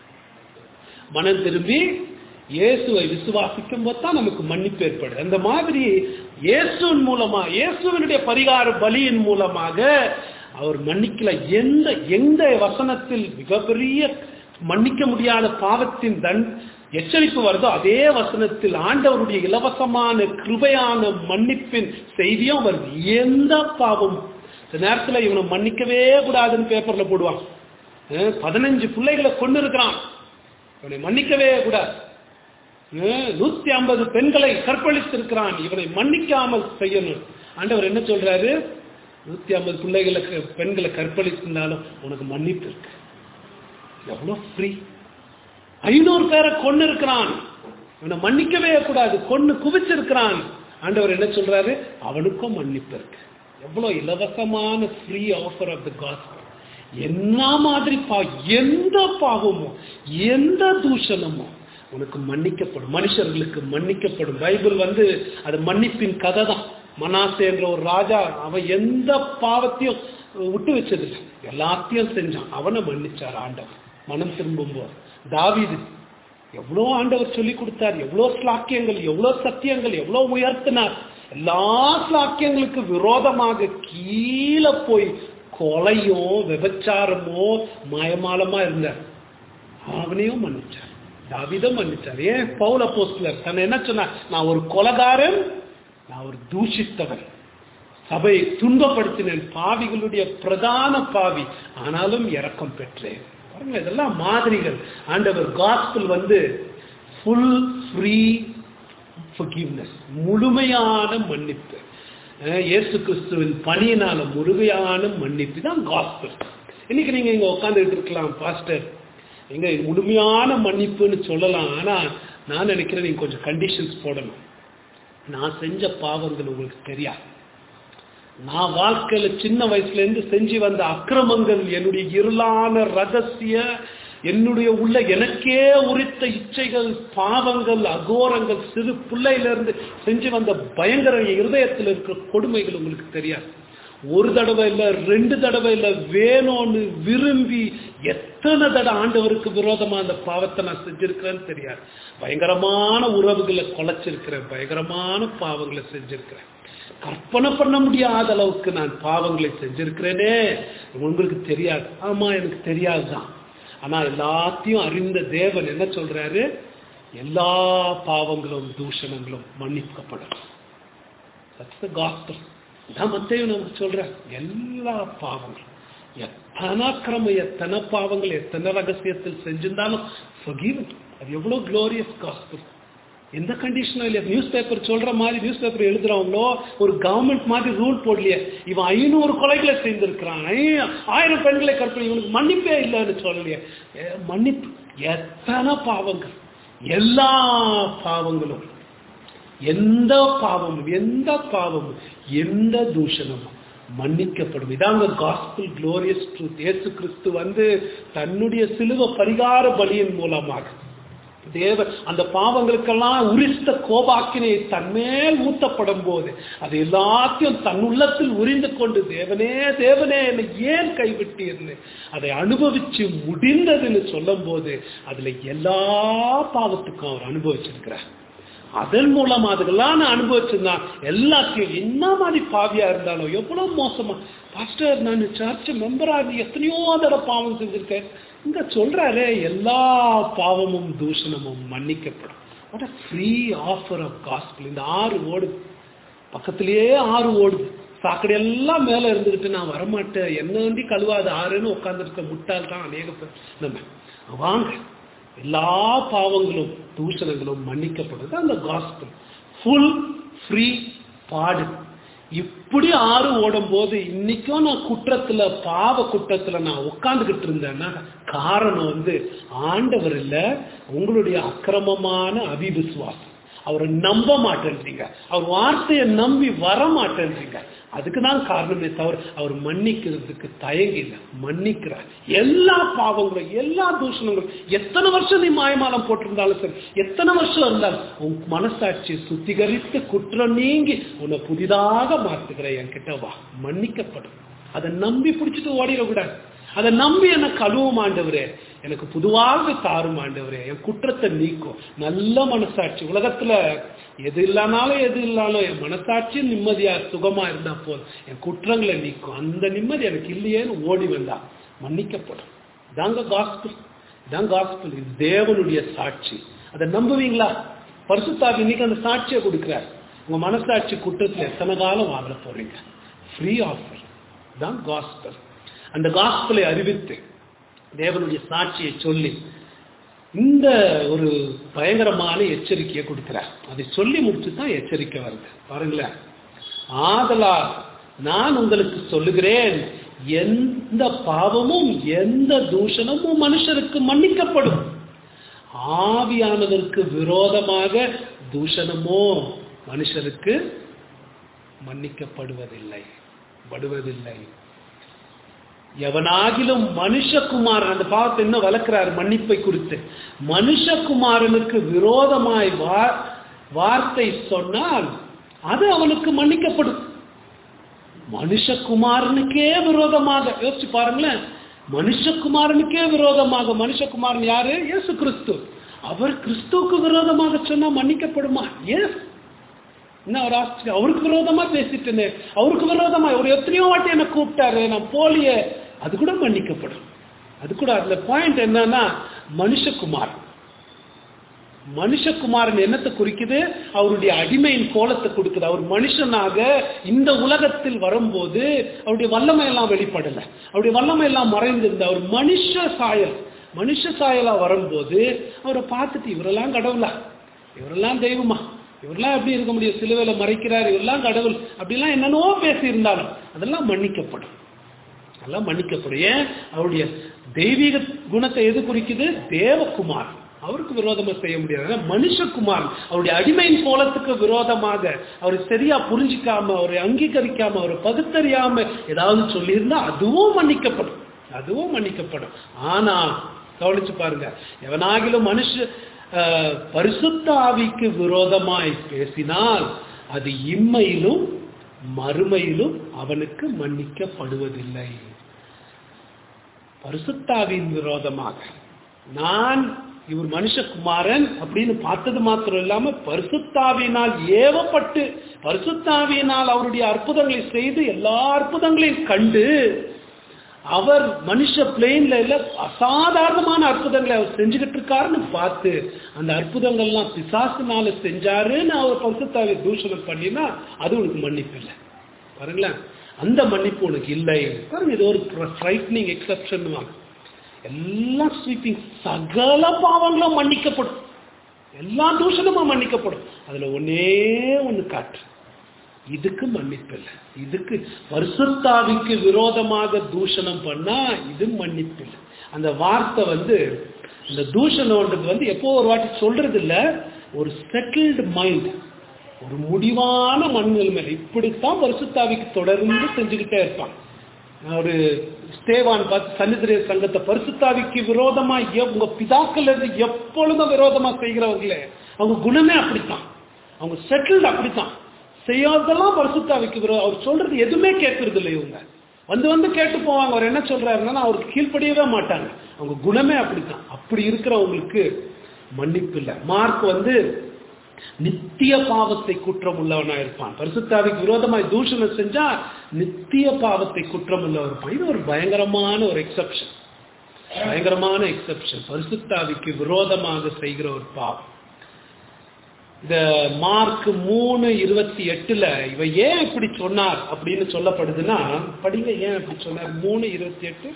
மனம் திரும்பி இயேசுவை விசுவாசிக்கும் போது தான் நமக்கு மன்னிப்பு ஏற்படும் அந்த மாதிரி இயேசுவின் மூலமா இயேசுவினுடைய பரிகார பலியின் மூலமாக அவர் மன்னிக்கல எந்த எந்த வசனத்தில் மிகப்பெரிய மன்னிக்க முடியாத பாவத்தின் தன் எச்சரிப்பு வருதோ அதே வசனத்தில் ஆண்டவருடைய இலவசமான கிருபையான மன்னிப்பின் செய்தியும் வருது எந்த பாவம் இந்த நேரத்தில் இவனை மன்னிக்கவே கூடாதுன்னு பேப்பர்ல போடுவான் அஹ் பதினஞ்சு பிள்ளைகளை கொண்டு இருக்கிறான் இவனை மன்னிக்கவே கூடாது அஹ் நூத்தி ஐம்பது பெண்களை கற்பழித்திருக்கிறான் இவனை மன்னிக்காமல் செய்யணும் ஆண்டவர் என்ன சொல்றாரு நூத்தி ஐம்பது பிள்ளைகளை க- பெண்களை கற்பழித்திருந்தாலும் உனக்கு மன்னிப்பு இருக்கு எவ்வளவு ஃப்ரீ ஐநூறு பேரை கொண்டு இருக்கிறான் இவனை மன்னிக்கவே கூடாது கொன்னு குவிச்சிருக்கிறான் ஆண்டவர் என்ன சொல்றாரு அவனுக்கும் மன்னிப்பு இருக்கு எவ்வளவு இலவசமான free offer of the gospel என்ன மாதிரி பா எந்த பாவமோ எந்த தூஷணமோ உனக்கு மன்னிக்கப்படும் மனுஷர்களுக்கு மன்னிக்கப்படும் பைபிள் வந்து அது மன்னிப்பின் கதை தான் மனாசே என்ற ஒரு ராஜா அவன் எந்த பாவத்தையும் விட்டு வச்சதில்லை எல்லாத்தையும் செஞ்சான் அவனை மன்னிச்சார் ஆண்டவர் மனம் திரும்பும் போது தாவீது எவ்வளோ ஆண்டவர் சொல்லி கொடுத்தார் எவ்வளோ ஸ்லாக்கியங்கள் எவ்வளோ சத்தியங்கள் எவ்வளோ உயர்த்தினார் எல்லா ஸ்லாக்கியங்களுக்கு விரோதமாக கீழே போய் கொலையோ விபச்சாரமோ மாயமாலமா இருந்தார் அவனையும் மன்னிச்சார் தாவிதம் மன்னிச்சார் ஏன் பவுல போஸ்டலர் தன்னை என்ன சொன்னார் நான் ஒரு கொலகாரன் நான் ஒரு தூஷித்தவன் சபை துன்பப்படுத்தினேன் பாவிகளுடைய பிரதான பாவி ஆனாலும் இரக்கம் பெற்றேன் பாருங்க இதெல்லாம் மாதிரிகள் ஆண்டவர் காஸ்பிள் வந்து ஃபுல் ஃப்ரீ forgiveness முழுமையான மன்னிப்பு அஹ் இயேசு கிறிஸ்துவின் பணியினால முழுமையான மன்னிப்பு தான் காஸ்பிள் இன்னைக்கு நீங்க இங்க உட்காந்துட்டு இருக்கலாம் பாஸ்டர் எங்க இது முழுமையான மன்னிப்புன்னு சொல்லலாம் ஆனா நான் நினைக்கிறேன் நீங்க கொஞ்சம் கண்டிஷன்ஸ் போடணும் நான் செஞ்ச பாவங்கள் உங்களுக்கு தெரியாது நான் வாழ்க்கையில சின்ன வயசுல இருந்து செஞ்சு வந்த அக்கிரமங்கள் என்னுடைய இருளான ரகசிய என்னுடைய உள்ள எனக்கே உரித்த இச்சைகள் பாவங்கள் அகோரங்கள் சிறு பிள்ளையில இருந்து செஞ்சு வந்த பயங்கர இருதயத்தில் இருக்கிற கொடுமைகள் உங்களுக்கு தெரியாது ஒரு தடவை இல்ல ரெண்டு தடவை இல்ல வேணும்னு விரும்பி எத்தனை தடவை ஆண்டவருக்கு விரோதமா அந்த பாவத்தை நான் செஞ்சிருக்கிறேன்னு தெரியாது பயங்கரமான உறவுகளை குலைச்சிருக்கிறேன் பயங்கரமான பாவங்களை செஞ்சிருக்கிறேன் கற்பனை பண்ண முடியாத அளவுக்கு நான் பாவங்களை செஞ்சிருக்கிறேனே உங்களுக்கு தெரியாது ஆமா எனக்கு தெரியாதுதான் ஆனா எல்லாத்தையும் அறிந்த தேவன் என்ன சொல்றாரு எல்லா பாவங்களும் தூஷணங்களும் மன்னிக்கப்படும் That's the gospel. இதான் மத்தையும் நமக்கு சொல்றேன் எல்லா பாவங்களும் எத்தனை அக்கிரமம் எத்தனை பாவங்கள் எத்தனை ரகசியத்தில் செஞ்சிருந்தாலும் forgiven. அது எவ்வளவு glorious gospel எந்த கண்டிஷனும் இல்லையா நியூஸ் பேப்பர் சொல்ற மாதிரி நியூஸ் பேப்பர் எழுதுறவங்களோ ஒரு கவர்மெண்ட் மாதிரி ரூல் போடலையே இவன் ஐநூறு கொலைகளை செய்திருக்கிறான் ஐ- ஆயிரம் பெண்களை கற்பனை இவனுக்கு மன்னிப்பே இல்லைன்னு சொல்லலையே ஏ, மன்னிப்பு எத்தனை பாவங்கள் எல்லா பாவங்களும் எந்த பாவமும் எந்த பாவமும் எந்த தூஷணமும் மன்னிக்கப்படும் இதாங்க காஸ்பிள் glorious ட்ரூத் இயேசு கிறிஸ்து வந்து தன்னுடைய சிலுவ பரிகார பலியின் மூலமாக தேவ அந்த பாவங்களுக்கெல்லாம் உரித்த கோபாக்கினை தன்மேல் ஊத்தப்படும் போது அது எல்லாத்தையும் தன் உள்ளத்தில் உரிந்து கொண்டு தேவனே தேவனே என்னை ஏன் கைவிட்டீர்னு அதை அனுபவிச்சு முடிந்ததுன்னு சொல்லும் போது அதுல எல்லா பாவத்துக்கும் அவர் அனுபவிச்சிருக்கிறார் அதன் மூலமா அதுக்கெல்லாம் நான் அனுபவிச்சிருந்தான் எல்லாத்தையும் என்ன மாதிரி பாவியா இருந்தாலும் எவ்வளவு மோசமா பாஸ்டர் நான் சர்ச் மெம்பரா இருந்து எத்தனையோ தடவை பாவம் செஞ்சிருக்கேன் இங்க சொல்றாரு எல்லா பாவமும் தூஷணமும் மன்னிக்கப்படும் what a free offer of gospel இந்த ஆறு ஓடுது பக்கத்திலேயே ஆறு ஓடுது சாக்கடை எல்லாம் மேல இருந்துகிட்டு நான் வரமாட்டேன் என்ன வந்து கழுவாது ஆறுன்னு உட்காந்துருக்க முட்டாள் தான் அநேக பேர் நம்ம வாங்க எல்லா பாவங்களும் தூஷணங்களும் மன்னிக்கப்படுது அந்த காஸ்பிள் ஃபுல் ஃப்ரீ பாடு இப்படி ஆறு ஓடும் போது இன்னைக்கும் நான் குற்றத்துல பாவ குற்றத்துல நான் உட்கார்ந்துகிட்டு இருந்தேன்னா காரணம் வந்து ஆண்டவர் இல்ல உங்களுடைய அக்கிரமமான அவிவிசுவாசம் அவரை நம்ப மாட்டேன்றீங்க அவர் வார்த்தையை நம்பி வர மாட்டேன்றீங்க அதுக்கு தான் காரணமே தவிர அவர் மன்னிக்கிறதுக்கு தயங்கில்ல மன்னிக்கிறார் எல்லா பாவங்களும் எல்லா தூஷணங்களும் எத்தனை வருஷம் நீ மாயமாலம் போட்டிருந்தாலும் சரி எத்தனை வருஷம் இருந்தாலும் உன் மனசாட்சியை சுத்திகரித்து குற்றம் நீங்கி உன்னை புதிதாக மாத்துகிற என்கிட்ட வா மன்னிக்கப்படும் அதை நம்பி பிடிச்சிட்டு ஓடிடக்கூடாது அதை நம்பி என்ன கழுவும் ஆண்டவரே எனக்கு புதுவாக தாரும் ஆண்டவரே என் குற்றத்தை நீக்கும் நல்ல மனசாட்சி உலகத்துல எது இல்லைனாலும் எது இல்லாலும் என் மனசாட்சி நிம்மதியா சுகமா இருந்தா போதும் என் குற்றங்களை நீக்கும் அந்த நிம்மதி எனக்கு இல்லையேன்னு ஓடி வந்தா மன்னிக்கப்படும் இதாங்க காஸ்பிள் இதான் காஸ்பிள் இது தேவனுடைய சாட்சி அதை நம்புவீங்களா பரிசுத்தாவி இன்னைக்கு அந்த சாட்சியை கொடுக்கிறார் உங்க மனசாட்சி குற்றத்துல எத்தனை காலம் வாழ போறீங்க ஃப்ரீ ஆஃபர் தான் காஸ்பிள் அந்த காஸ்பிளை அறிவித்து தேவனுடைய சாட்சியை சொல்லி இந்த ஒரு பயங்கரமான எச்சரிக்கையை கொடுக்கிறார் அதை சொல்லி முடிச்சு தான் எச்சரிக்கை வருது பாருங்களேன் ஆதலால் நான் உங்களுக்கு சொல்லுகிறேன் எந்த பாவமும் எந்த தூஷணமும் மனுஷருக்கு மன்னிக்கப்படும் ஆவியானதற்கு விரோதமாக தூஷணமோ மனுஷருக்கு மன்னிக்கப்படுவதில்லை படுவதில்லை எவனாகிலும் மனுஷகுமாரன் அந்த பாவத்தை இன்னும் வளர்க்கிறார் மன்னிப்பை குறித்து மனுஷகுமாரனுக்கு விரோதமாய் வா- வார்த்தை சொன்னால் அது அவனுக்கு மன்னிக்கப்படும் மனுஷகுமாரனுக்கே விரோதமாக யோசிச்சு பாருங்களேன் மனுஷகுமாரனுக்கே விரோதமாக மனுஷகுமாரன் யாரு இயேசு கிறிஸ்து அவர் கிறிஸ்துவுக்கு விரோதமாக சொன்னா மன்னிக்கப்படுமா எஸ் என்ன ஒரு ஆச்சரியம் அவருக்கு விரோதமா பேசிட்டேனே அவருக்கு விரோதமா அவர் எத்தனையோ வாட்டி என்ன கூப்பிட்டாரு நான் போலியே அது கூட மன்னிக்கப்படும் அது கூட அதுல பாயிண்ட் என்னன்னா மனுஷகுமார் மனுஷகுமாரன் என்னத்தை குறிக்குது அவருடைய அடிமையின் கோலத்தை கொடுக்குது அவர் மனுஷனாக இந்த உலகத்தில் வரும்போது அவருடைய வல்லமை எல்லாம் வெளிப்படல அவருடைய வல்லமை எல்லாம் மறைந்திருந்த அவர் மனுஷ சாயல் மனுஷ சாயலா வரும்போது அவரை பார்த்துட்டு இவரெல்லாம் கடவுளா இவரெல்லாம் தெய்வமா இவரெல்லாம் எப்படி இருக்க முடியும் சிலுவையில மறைக்கிறார் இவரெல்லாம் கடவுள் அப்படிலாம் என்னென்னவோ பேசி இருந்தாலும் அதெல்லாம் மன்னிக்கப்படும் அதெல்லாம் மன்னிக்கப்படும் ஏன் அவருடைய தெய்வீக குணத்தை எது குறிக்குது தேவகுமார் அவருக்கு விரோதமா செய்ய முடியாது மனுஷகுமார் அவருடைய அடிமையின் கோலத்துக்கு விரோதமாக அவரை சரியா புரிஞ்சிக்காம அவரை அங்கீகரிக்காம அவரை பகுத்தறியாம ஏதாவது சொல்லியிருந்தா அதுவும் மன்னிக்கப்படும் அதுவும் மன்னிக்கப்படும் ஆனா கவனிச்சு பாருங்க எவனாகிலும் மனுஷ அஹ், பரிசுத்த ஆவிக்கு விரோதமாய் பேசினால் அது இம்மையிலும் மறுமையிலும் அவனுக்கு மன்னிக்கப்படுவதில்லை பரிசுத்தாவின் விரோதமாக நான் இவர் மனுஷகுமாரன் அப்படின்னு பார்த்தது மாத்திரம் இல்லாம பரிசுத்தாவியினால் ஏவப்பட்டு பரிசுத்தாவியினால் அவருடைய அற்புதங்களை செய்து எல்லா அற்புதங்களையும் கண்டு அவர் மனுஷ பிளேன்ல இல்ல அசாதாரணமான அற்புதங்களை அவர் செஞ்சுக்கிட்டு இருக்காருன்னு பார்த்து அந்த அற்புதங்கள்லாம் பிசாசுனால செஞ்சாருன்னு அவர் பரிசுத்தாவை தூஷணம் பண்ணினா அது உனக்கு மன்னிப்பு இல்லை பாருங்களேன் அந்த மன்னிப்பு உனக்கு இல்லை பாருங்க இது ஒரு ஃப்ரைட்னிங் எக்ஸப்ஷன் எல்லாம் ஸ்வீப்பிங் சகல பாவங்களும் மன்னிக்கப்படும் எல்லா தூஷணமும் மன்னிக்கப்படும் அதுல ஒன்னே ஒண்ணு காட்டு இதுக்கு மன்னிப்பு இல்லை இதுக்கு பரிசுத்தாவிக்கு விரோதமாக தூஷணம் பண்ணா இது மன்னிப்பு இல்லை அந்த வார்த்தை வந்து இந்த தூஷணம்ன்றது வந்து எப்போ ஒரு வாட்டி சொல்றது இல்ல ஒரு செட்டில்டு மைண்ட் ஒரு முடிவான மண்ணில் மேல இப்படித்தான் பரிசுத்தாவிக்கு தொடர்ந்து செஞ்சுக்கிட்டே இருப்பான் ஒரு ஸ்தேவான் பார்த்து சன்னிதிரிய சங்கத்தை பரிசுத்தாவிக்கு விரோதமா எவ்- உங்க பிதாக்கள் இருந்து எப்பொழுதும் விரோதமா செய்கிறவர்களே அவங்க குணமே அப்படித்தான் அவங்க செட்டில்டு அப்படித்தான் செய்யாததெல்லாம் பரிசுத்தாவிக்கு விரோதம் அவர் சொல்றது எதுவுமே கேட்கறது இல்லை இவங்க வந்து வந்து கேட்டு போவாங்க அவர் என்ன சொல்றாருன்னா அவருக்கு கீழ்ப்படியவே மாட்டாங்க அவங்க குணமே அப்படித்தான் அப்படி இருக்கிறவங்களுக்கு மன்னிப்பு இல்லை மார்க் வந்து நித்திய பாவத்தை குற்றம் உள்ளவனா இருப்பான் பரிசுத்தாவிக்கு விரோதமாய் தூஷணம் செஞ்சா நித்திய பாவத்தை குற்றம் உள்ளவன் இருப்பான் இது ஒரு பயங்கரமான ஒரு எக்ஸப்ஷன் பயங்கரமான எக்ஸப்ஷன் பரிசுத்தாவிக்கு விரோதமாக செய்கிற ஒரு பாவம் இந்த மார்க் மூணு இருபத்தி எட்டுல இவ ஏன் இப்படி சொன்னார் அப்படின்னு சொல்லப்படுதுன்னா படிங்க ஏன் இப்படி சொன்னார் மூணு இருபத்தி எட்டு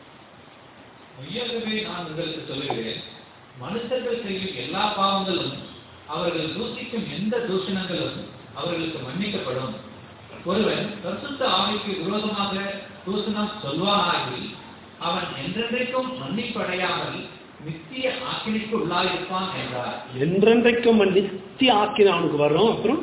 மெய்யாகவே நான் உங்களுக்கு சொல்லுகிறேன் மனுஷர்கள் செய்யும் எல்லா பாவங்களும் அவர்கள் தூசிக்கும் எந்த தூஷணங்களும் அவர்களுக்கு மன்னிக்கப்படும் ஒருவன் பரிசுத்த ஆவிக்கு விரோதமாக தூஷணம் சொல்வானாகி அவன் என்றென்றைக்கும் மன்னிப்படையாமல் நித்திய ஆக்கினிக்கு உள்ளாயிருப்பான் என்றார் என்றென்றைக்கும் நித்திய ஆக்கின அவனுக்கு வரும் அப்புறம்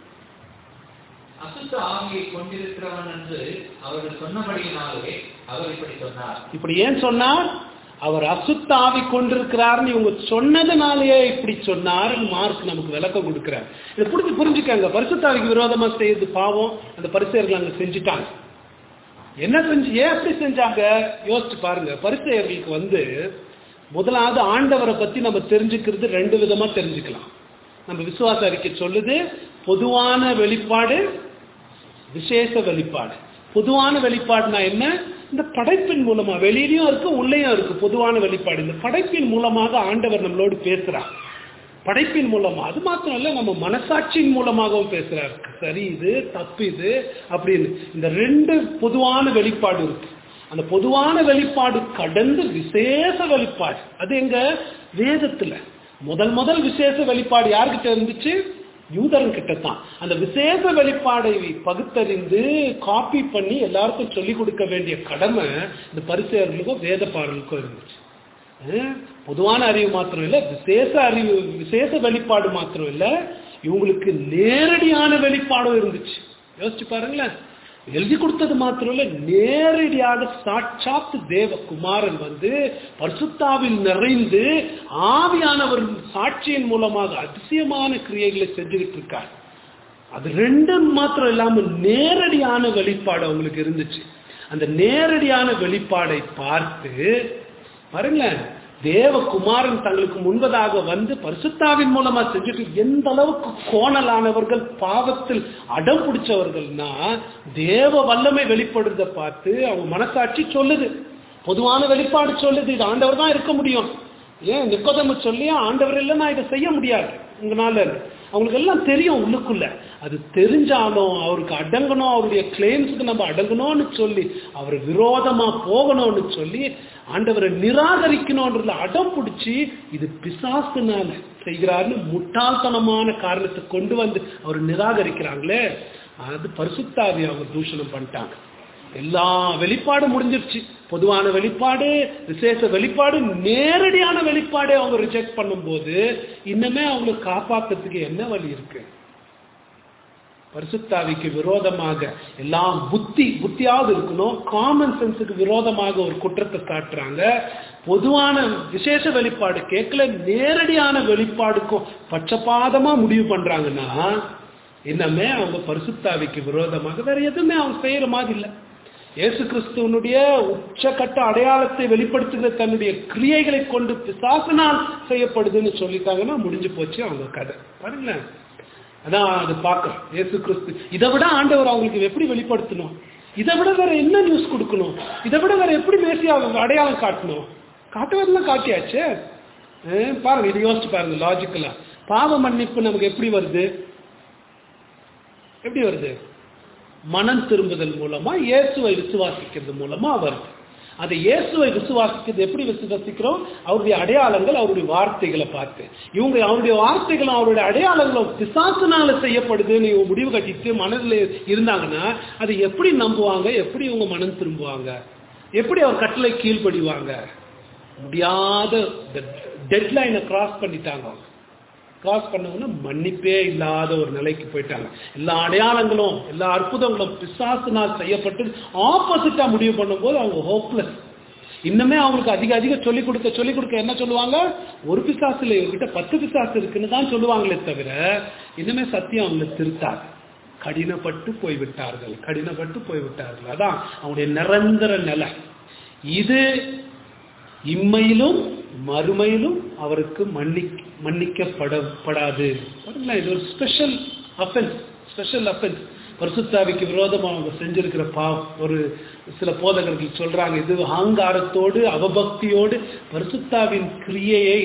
அசுத்த ஆவியை கொண்டிருக்கிறவன் என்று அவர்கள் சொன்னபடியினாலே அவர் இப்படி சொன்னார் இப்படி ஏன் சொன்னார் அவர் அசுத்த ஆவி கொண்டிருக்கிறார்னு இவங்க சொன்னதுனாலேயே இப்படி சொன்னார் மார்க் நமக்கு விளக்கம் கொடுக்கிறார் இதை புரிஞ்சு புரிஞ்சுக்கங்க பரிசுத்தாவிக்கு விரோதமா செய்யறது பாவம் அந்த பரிசெயர்கள் அங்க செஞ்சுட்டாங்க என்ன செஞ்சு ஏன் அப்படி செஞ்சாங்க யோசிச்சு பாருங்க பரிசெயர்களுக்கு வந்து முதலாவது ஆண்டவரை பத்தி நம்ம தெரிஞ்சுக்கிறது ரெண்டு விதமா தெரிஞ்சுக்கலாம் நம்ம விசுவாச அறிக்கை சொல்லுது பொதுவான வெளிப்பாடு விசேஷ வெளிப்பாடு பொதுவான வெளிப்பாடுனா என்ன இந்த படைப்பின் மூலமா வெளியிலயும் இருக்கு உள்ளேயும் இருக்கு பொதுவான வெளிப்பாடு இந்த படைப்பின் மூலமாக ஆண்டவர் நம்மளோடு பேசுறார் படைப்பின் மூலமா அது மாத்திரம் இல்ல நம்ம மனசாட்சியின் மூலமாகவும் பேசுறார் சரி இது தப்பு இது அப்படின்னு இந்த ரெண்டு பொதுவான வெளிப்பாடு இருக்கு அந்த பொதுவான வெளிப்பாடு கடந்து விசேஷ வெளிப்பாடு அது எங்க வேதத்துல முதல் முதல் விசேஷ வெளிப்பாடு யார்கிட்ட இருந்துச்சு யூதரன் கிட்ட தான் அந்த விசேஷ வெளிப்பாடை பகுத்தறிந்து காப்பி பண்ணி எல்லாருக்கும் சொல்லிக் கொடுக்க வேண்டிய கடமை இந்த பரிசெயர்களுக்கும் வேத பாடலுக்கும் இருந்துச்சு அஹ் பொதுவான அறிவு மாத்திரம் இல்ல விசேஷ அறிவு விசேஷ வெளிப்பாடு மாத்திரம் இல்ல இவங்களுக்கு நேரடியான வெளிப்பாடும் இருந்துச்சு யோசிச்சு பாருங்களேன் எழுதி கொடுத்தது மாத்திரம் இல்ல நேரடியாக சாட்சாத் தேவகுமாரன் வந்து பரிசுத்தாவில் நிறைந்து ஆவியானவர் சாட்சியின் மூலமாக அதிசயமான கிரியைகளை செஞ்சுக்கிட்டு இருக்கார் அது ரெண்டும் மாத்திரம் இல்லாம நேரடியான வெளிப்பாடு அவங்களுக்கு இருந்துச்சு அந்த நேரடியான வெளிப்பாடை பார்த்து பாருங்களேன் தேவகுமாரன் தங்களுக்கு முன்பதாக வந்து பரிசுத்தாவின் மூலமா செஞ்சுட்டு எந்த அளவுக்கு கோணலானவர்கள் பாவத்தில் அடம் பிடிச்சவர்கள்னா தேவ வல்லமை வெளிப்படுறத பார்த்து அவங்க மனசாட்சி சொல்லுது பொதுவான வெளிப்பாடு சொல்லுது இது ஆண்டவர் தான் இருக்க முடியும் ஏன் நிக்கோதம சொல்லி ஆண்டவர் இல்லை நான் இதை செய்ய முடியாது உங்களால அவங்களுக்கு எல்லாம் தெரியும் உள்ளுக்குள்ள அது தெரிஞ்சாலும் அவருக்கு அடங்கணும் அவருடைய கிளைம்ஸுக்கு நம்ம அடங்கணும்னு சொல்லி அவர் விரோதமா போகணும்னு சொல்லி ஆண்டவரை நிராகரிக்கணும்ன்றதுல அடம் பிடிச்சி இது பிசாசுனால செய்கிறாருன்னு முட்டாள்தனமான காரணத்தை கொண்டு வந்து அவர் நிராகரிக்கிறாங்களே அது பரிசுத்தாவி அவங்க தூஷணம் பண்ணிட்டாங்க எல்லா வெளிப்பாடும் முடிஞ்சிருச்சு பொதுவான வெளிப்பாடு விசேஷ வெளிப்பாடு நேரடியான வெளிப்பாடு அவங்க ரிஜெக்ட் பண்ணும்போது இன்னுமே அவங்களை காப்பாத்துறதுக்கு என்ன வழி இருக்கு பரிசுத்தாவிக்கு விரோதமாக எல்லாம் புத்தி புத்தியாவது இருக்கணும் காமன் சென்ஸுக்கு விரோதமாக ஒரு குற்றத்தை காட்டுறாங்க பொதுவான விசேஷ வெளிப்பாடு கேட்கல நேரடியான வெளிப்பாடுக்கும் பட்சபாதமா முடிவு பண்றாங்கன்னா இன்னமே அவங்க பரிசுத்தாவிக்கு விரோதமாக வேற எதுவுமே அவங்க செய்யற மாதிரி இல்லை இயேசு கிறிஸ்துவனுடைய உச்சக்கட்ட அடையாளத்தை வெளிப்படுத்துகிற தன்னுடைய கிரியைகளை கொண்டு பிசாசினால் செய்யப்படுதுன்னு சொல்லிட்டாங்கன்னா முடிஞ்சு போச்சு அவங்க கதை பாருங்களேன் அதான் அது பார்க்கணும் இயேசு கிறிஸ்து இதை விட ஆண்டவர் அவங்களுக்கு எப்படி வெளிப்படுத்தணும் இதை விட வேற என்ன நியூஸ் கொடுக்கணும் இதை விட வேற எப்படி மேசி அவங்க அடையாளம் காட்டணும் காட்டுவதெல்லாம் காட்டியாச்சு அஹ் பாருங்க இது யோசிச்சு பாருங்க லாஜிக்கலா பாவ மன்னிப்பு நமக்கு எப்படி வருது எப்படி வருது மனம் திரும்புதல் மூலமா இயேசுவை விசுவாசிக்கிறது மூலமா வருது அதை இயேசுவை விசுவாசிக்கிறது எப்படி விசுவாசிக்கிறோம் அவருடைய அடையாளங்கள் அவருடைய வார்த்தைகளை பார்த்து இவங்க அவருடைய வார்த்தைகளும் அவருடைய அடையாளங்களும் பிசாசுனால செய்யப்படுதுன்னு இவங்க முடிவு கட்டிட்டு மனதில் இருந்தாங்கன்னா அதை எப்படி நம்புவாங்க எப்படி இவங்க மனம் திரும்புவாங்க எப்படி அவர் கட்டளை கீழ்ப்படிவாங்க முடியாத டெட்லைனை கிராஸ் பண்ணிட்டாங்க அவங்க கிராஸ் பண்ணவங்க மன்னிப்பே இல்லாத ஒரு நிலைக்கு போயிட்டாங்க எல்லா அடையாளங்களும் எல்லா அற்புதங்களும் பிசாசினால் செய்யப்பட்டு ஆப்போசிட்டா முடிவு பண்ணும்போது அவங்க ஹோப்லெஸ் இன்னுமே அவங்களுக்கு அதிக அதிக சொல்லிக் கொடுக்க சொல்லிக் கொடுக்க என்ன சொல்லுவாங்க ஒரு பிசாசு இல்லை இவர்கிட்ட பத்து பிசாசு இருக்குன்னு தான் சொல்லுவாங்களே தவிர இன்னுமே சத்தியம் அவங்களை திருத்தாது கடினப்பட்டு போய்விட்டார்கள் கடினப்பட்டு போய்விட்டார்கள் அதான் அவங்களுடைய நிரந்தர நிலை இது இம்மையிலும் மறுமையிலும் அவருக்கு மன்னி மன்னிக்கப்படப்படாது பாருங்களேன் இது ஒரு ஸ்பெஷல் அஃபென்ஸ் ஸ்பெஷல் அஃபென்ஸ் பரிசுத்தாவிக்கு விரோதமாக அவங்க செஞ்சிருக்கிற பாவம் ஒரு சில போதகர்கள் சொல்றாங்க இது அகங்காரத்தோடு அவபக்தியோடு பரிசுத்தாவின் கிரியையை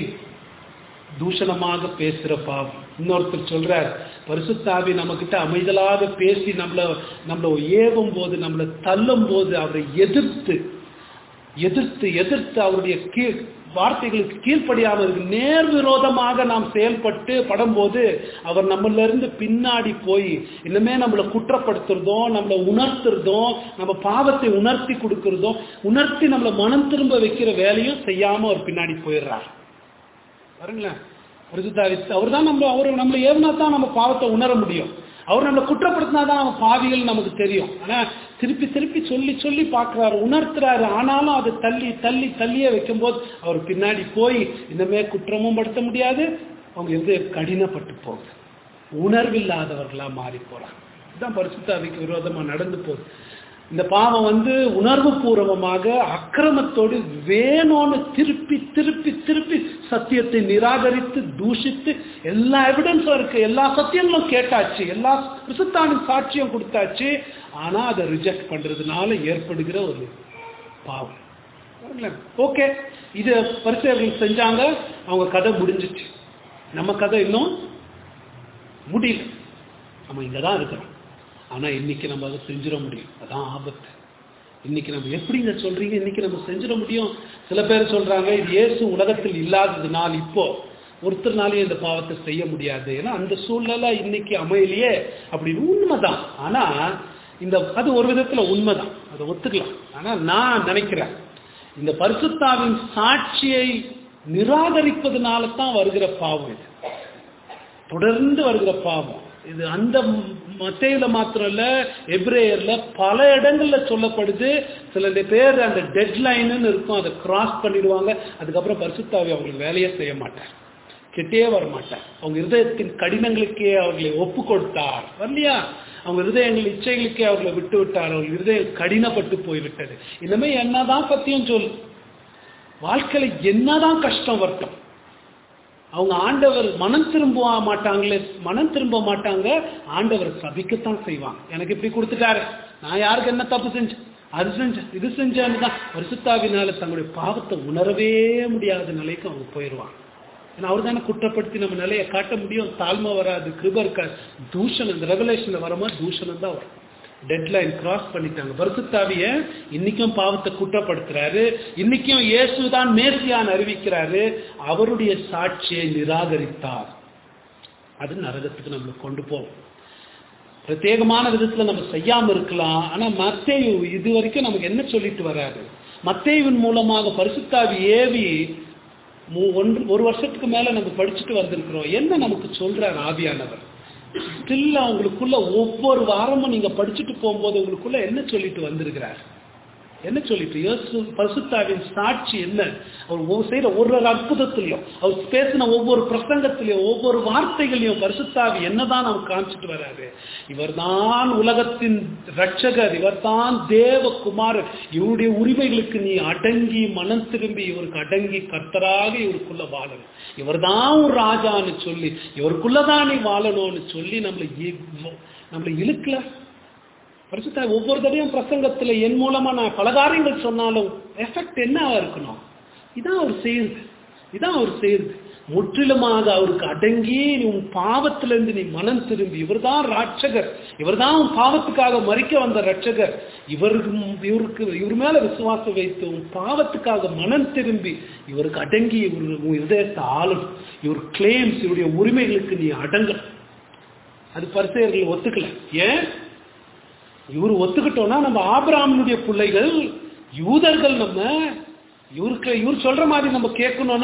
தூஷணமாக பேசுற பாவம் இன்னொருத்தர் சொல்றார் பரிசுத்தாவி நம்ம கிட்ட அமைதலாக பேசி நம்மள நம்மள ஏவும் போது நம்மள தள்ளும் போது அவரை எதிர்த்து எதிர்த்து எதிர்த்து அவருடைய கீழ் வார்த்தைகளுக்கு கீழ்ப்படியாமல் இருக்கு நேர் விரோதமாக நாம் செயல்பட்டு படும்போது அவர் நம்மள இருந்து பின்னாடி போய் இன்னுமே நம்மளை குற்றப்படுத்துறதோ நம்மளை உணர்த்துறதோ நம்ம பாவத்தை உணர்த்தி கொடுக்கறதோ உணர்த்தி நம்மளை மனம் திரும்ப வைக்கிற வேலையும் செய்யாம அவர் பின்னாடி போயிடுறார் பாருங்களேன் அவர் தான் நம்ம அவர் நம்மளை ஏவினா தான் நம்ம பாவத்தை உணர முடியும் அவர் நம்மளை குற்றப்படுத்தினா தான் அவன் பாவிகள் நமக்கு தெரியும் ஆனா திருப்பி திருப்பி சொல்லி சொல்லி பார்க்கிறாரு உணர்த்துறாரு ஆனாலும் அதை தள்ளி தள்ளி தள்ளியே வைக்கும்போது அவர் பின்னாடி போய் இன்னமே குற்றமும் படுத்த முடியாது அவங்க எது கடினப்பட்டு போகுது உணர்வில்லாதவர்களா மாறி போறாங்க இதுதான் பரிசுத்தாவிக்கு விரோதமா நடந்து போகுது இந்த பாவம் வந்து உணர்வு பூர்வமாக அக்கிரமத்தோடு வேணும்னு திருப்பி திருப்பி திருப்பி சத்தியத்தை நிராகரித்து தூஷித்து எல்லா எவிடன்ஸும் இருக்கு எல்லா சத்தியங்களும் கேட்டாச்சு எல்லா கிறிஸ்தானின் சாட்சியம் கொடுத்தாச்சு ஆனா அதை ரிஜெக்ட் பண்றதுனால ஏற்படுகிற ஒரு பாவம் ஓகே இது பரிசேவர்கள் செஞ்சாங்க அவங்க கதை முடிஞ்சிச்சு நம்ம கதை இன்னும் முடியல நம்ம இங்க தான் இருக்கிறோம் ஆனா இன்னைக்கு நம்ம அதை செஞ்சிட முடியும் அதான் ஆபத்து இன்னைக்கு நம்ம எப்படிங்க சொல்றீங்க இன்னைக்கு நம்ம செஞ்சிட முடியும் சில பேர் சொல்றாங்க இது இயேசு உலகத்தில் இல்லாததுனால் இப்போ ஒருத்தர்னாலே இந்த பாவத்தை செய்ய முடியாது ஏன்னா அந்த சூழ்நிலை இன்னைக்கு அமையலையே அப்படின்னு உண்மைதான் ஆனா இந்த அது ஒரு விதத்துல உண்மைதான் அதை ஒத்துக்கலாம் ஆனா நான் நினைக்கிறேன் இந்த பரிசுத்தாவின் சாட்சியை நிராகரிப்பதனால தான் வருகிற பாவம் இது தொடர்ந்து வருகிற பாவம் இது அந்த மத்தையில மாத்திரம் இல்ல எப்ரேயர்ல பல இடங்கள்ல சொல்லப்படுது சில பேர் அந்த டெட்லைன்னு இருக்கும் அதை கிராஸ் பண்ணிடுவாங்க அதுக்கப்புறம் பரிசுத்தாவி அவங்களுக்கு வேலையே செய்ய மாட்டார் கிட்டே வர மாட்டார் அவங்க இருதயத்தின் கடினங்களுக்கே அவர்களை ஒப்பு கொடுத்தார் வரலையா அவங்க இருதயங்கள் இச்சைகளுக்கே அவர்களை விட்டு விட்டார் அவங்க இருதயம் கடினப்பட்டு போய்விட்டது இனிமே என்னதான் சத்தியம் சொல் வாழ்க்கையில என்னதான் கஷ்டம் வரட்டும் அவங்க ஆண்டவர் மனம் திரும்ப மாட்டாங்களே மனம் திரும்ப மாட்டாங்க ஆண்டவர் சபிக்கத்தான் செய்வாங்க எனக்கு இப்படி கொடுத்துட்டாரு நான் யாருக்கு என்ன தப்பு செஞ்சேன் அது செஞ்ச இது செஞ்சான்னு தான் பரிசுத்தாவினால தங்களுடைய பாவத்தை உணரவே முடியாத நிலைக்கு அவங்க போயிடுவாங்க ஏன்னா அவர் தானே குற்றப்படுத்தி நம்ம நிலையை காட்ட முடியும் தாழ்மை வராது கிருப இருக்காது தூஷணம் இந்த ரெவலேஷன்ல வரும்போது தூஷணம் தான் வரும் டெட்லைன் கிராஸ் பண்ணிட்டாங்க பரிசுத்தாவிய இன்னைக்கும் பாவத்தை குற்றப்படுத்துறாரு இன்னைக்கும் இயேசு தான் மேசியான் அறிவிக்கிறாரு அவருடைய சாட்சியை நிராகரித்தார் அது நரகத்துக்கு நம்மளை கொண்டு போகும் பிரத்யேகமான விதத்துல நம்ம செய்யாம இருக்கலாம் ஆனா மத்தேயு இது வரைக்கும் நமக்கு என்ன சொல்லிட்டு வராரு மத்தேயுவின் மூலமாக பரிசுத்தாவி ஏவி மூ- ஒன்று ஒரு வருஷத்துக்கு மேல நம்ம படிச்சுட்டு வந்திருக்கிறோம் என்ன நமக்கு சொல்றார் ஆவியானவர் ஸ்டில் அவங்களுக்குள்ள ஒவ்வொரு வாரமும் நீங்க படிச்சுட்டு போகும்போது உங்களுக்குள்ள என்ன சொல்லிட்டு வந்திருக்கிறார் என்ன சொல்லிட்டு இயேசு பரிசுத்தாவின் சாட்சி என்ன அவர் ஒவ்வொரு செய்யற ஒரு ஒரு அற்புதத்திலையும் அவர் பேசின ஒவ்வொரு பிரசங்கத்திலையும் ஒவ்வொரு வார்த்தைகளையும் பரிசுத்தாவி என்னதான் அவர் காமிச்சிட்டு வராரு இவர்தான் உலகத்தின் ரட்சகர் இவர்தான் தேவகுமாரர் இவருடைய உரிமைகளுக்கு நீ அடங்கி மனம் திரும்பி இவருக்கு அடங்கி கர்த்தராக இவருக்குள்ள வாழணும் இவர்தான் ஒரு ராஜான்னு சொல்லி இவருக்குள்ளதான் நீ வாழணும்னு சொல்லி நம்மளை இ- நம்மளை இழுக்கல பரிசுத்த ஒவ்வொரு தடையும் பிரசங்கத்துல என் மூலமா நான் பல காரியங்கள் சொன்னாலும் எஃபெக்ட் என்னவா இருக்கணும் இதான் அவர் செய்யுது இதான் அவர் செய்யுது முற்றிலுமாக அவருக்கு அடங்கி நீ உன் பாவத்திலிருந்து நீ மனம் திரும்பி இவர்தான் ராட்சகர் இவர்தான் உன் பாவத்துக்காக மறிக்க வந்த ரட்சகர் இவருக்கு இவருக்கு இவர் மேல விசுவாசம் வைத்து உன் பாவத்துக்காக மனம் திரும்பி இவருக்கு அடங்கி இவர் உன் இதயத்தை ஆளும் இவர் கிளைம்ஸ் இவருடைய உரிமைகளுக்கு நீ அடங்கணும் அது பரிசெயர்கள் ஒத்துக்கல ஏன் இவர் ஒத்துக்கிட்டோம்னா நம்ம ஆபிராமனுடைய பிள்ளைகள் யூதர்கள் நம்ம இவருக்கு இவர் சொல்ற மாதிரி நம்ம கேட்கணும்னா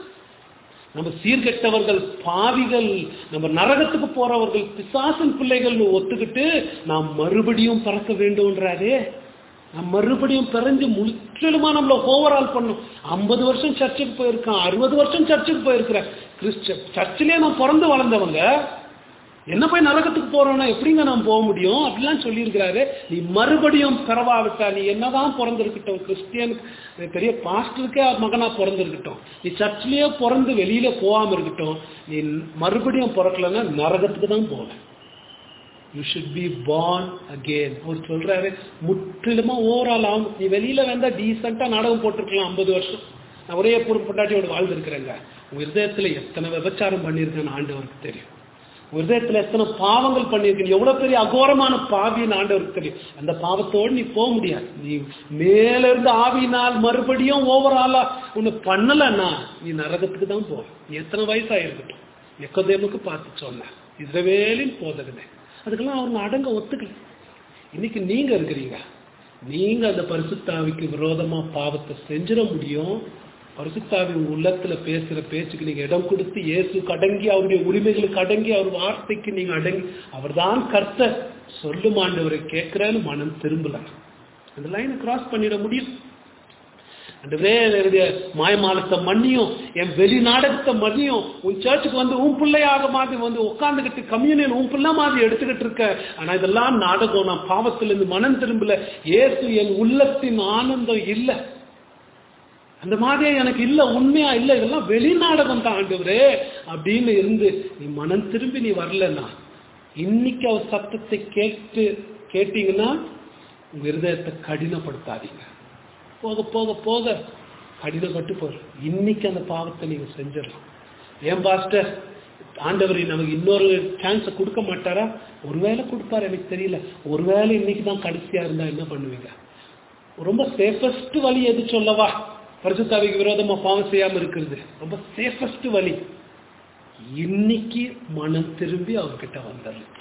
நம்ம சீர்கெட்டவர்கள் பாவிகள் நம்ம நரகத்துக்கு போறவர்கள் பிசாசன் பிள்ளைகள் ஒத்துக்கிட்டு நாம் மறுபடியும் பறக்க வேண்டும்ன்றாரே நாம் மறுபடியும் பிறந்து முற்றிலுமா நம்மள ஓவரால் பண்ணும் ஐம்பது வருஷம் சர்ச்சுக்கு போயிருக்கான் அறுபது வருஷம் சர்ச்சுக்கு போயிருக்கிறேன் கிறிஸ்ட சர்ச்சிலே நான் பிறந்து வளர்ந்தவங்க என்ன போய் நரகத்துக்கு போறோம்னா எப்படிங்க நான் போக முடியும் அப்படிலாம் சொல்லியிருக்கிறாரு நீ மறுபடியும் பிறவாவிட்டா நீ என்னதான் பிறந்திருக்கட்டும் கிறிஸ்டியனுக்கு பெரிய பாஸ்டருக்கே மகனா பிறந்திருக்கட்டும் நீ சர்ச்சிலேயே பிறந்து வெளியில போகாம இருக்கட்டும் நீ மறுபடியும் பிறக்கலன்னா நரகத்துக்கு தான் போவேன் you should be born again அவர் சொல்றாரு முற்றிலுமா ஓவரால் ஆகும் நீ வெளியில வந்தா டீசெண்டா நாடகம் போட்டிருக்கலாம் ஐம்பது வருஷம் நான் ஒரே பொருள் பொண்டாட்டியோட வாழ்ந்துருக்கிறேங்க உங்க இருதயத்துல எத்தனை விபச்சாரம் பண்ணியிருக்கேன்னு ஆண்டவருக்கு தெரியும் உங்க இருதயத்துல எத்தனை பாவங்கள் பண்ணியிருக்கேன் எவ்வளவு பெரிய அகோரமான பாவின்னு ஆண்டவருக்கு தெரியும் அந்த பாவத்தோடு நீ போக முடியாது நீ மேல இருந்து ஆவியினால் மறுபடியும் ஓவராலா ஒண்ணு பண்ணலன்னா நீ நரகத்துக்கு தான் போவ நீ எத்தனை வயசா இருக்கட்டும் எக்கதேமுக்கு பார்த்து சொன்ன இஸ்ரவேலின் போதகனே அதுக்கெல்லாம் அவங்க அடங்க ஒத்துக்கல இன்னைக்கு நீங்க இருக்கிறீங்க நீங்க அந்த பரிசுத்தாவிக்கு விரோதமா பாவத்தை செஞ்சிட முடியும் பரிசுத்தாவி உங்க உள்ளத்துல பேசுற பேச்சுக்கு நீங்க இடம் கொடுத்து இயேசுக்கு அடங்கி அவருடைய உரிமைகளுக்கு அடங்கி அவர் வார்த்தைக்கு நீங்க அடங்கி அவர்தான் கர்த்தர் சொல்லும் ஆண்டவரை கேட்கிறேன்னு மனம் திரும்பல அந்த லைனை கிராஸ் பண்ணிட முடியும் ஆண்டவரே என்னுடைய மாயமாலத்தை மன்னியும் என் வெளி நாடகத்தை மன்னியும் உன் சர்ச்சுக்கு வந்து உன் பிள்ளையாக மாதிரி வந்து உட்காந்துக்கிட்டு கம்யூனியன் உன் பிள்ளை மாதிரி எடுத்துக்கிட்டு இருக்க ஆனா இதெல்லாம் நாடகம் நான் பாவத்திலிருந்து மனம் திரும்பல இயேசு என் உள்ளத்தின் ஆனந்தம் இல்லை அந்த மாதிரியே எனக்கு இல்ல உண்மையா இல்ல இதெல்லாம் வெளிநாடகம் தான் ஆண்டவரே அப்படின்னு இருந்து நீ மனம் திரும்பி நீ வரலன்னா இன்னைக்கு அவர் சத்தத்தை கேட்டு கேட்டீங்கன்னா உங்க இருதயத்தை கடினப்படுத்தாதீங்க போக போக போக கடினப்பட்டு போயிடும் இன்னைக்கு அந்த பாவத்தை நீங்க செஞ்சிடலாம் ஏன் பாஸ்டர் ஆண்டவர் நமக்கு இன்னொரு சான்ஸை கொடுக்க மாட்டாரா ஒருவேளை கொடுப்பாரு எனக்கு தெரியல ஒருவேளை இன்னைக்கு தான் கடைசியா இருந்தா என்ன பண்ணுவீங்க ரொம்ப சேஃபஸ்ட் வழி எது சொல்லவா பரிசுத்தாவிக்கு விரோதமா பாவம் செய்யாம இருக்கிறது ரொம்ப சேஃபஸ்ட் வழி இன்னைக்கு மனம் திரும்பி அவர்கிட்ட வந்துடலாம்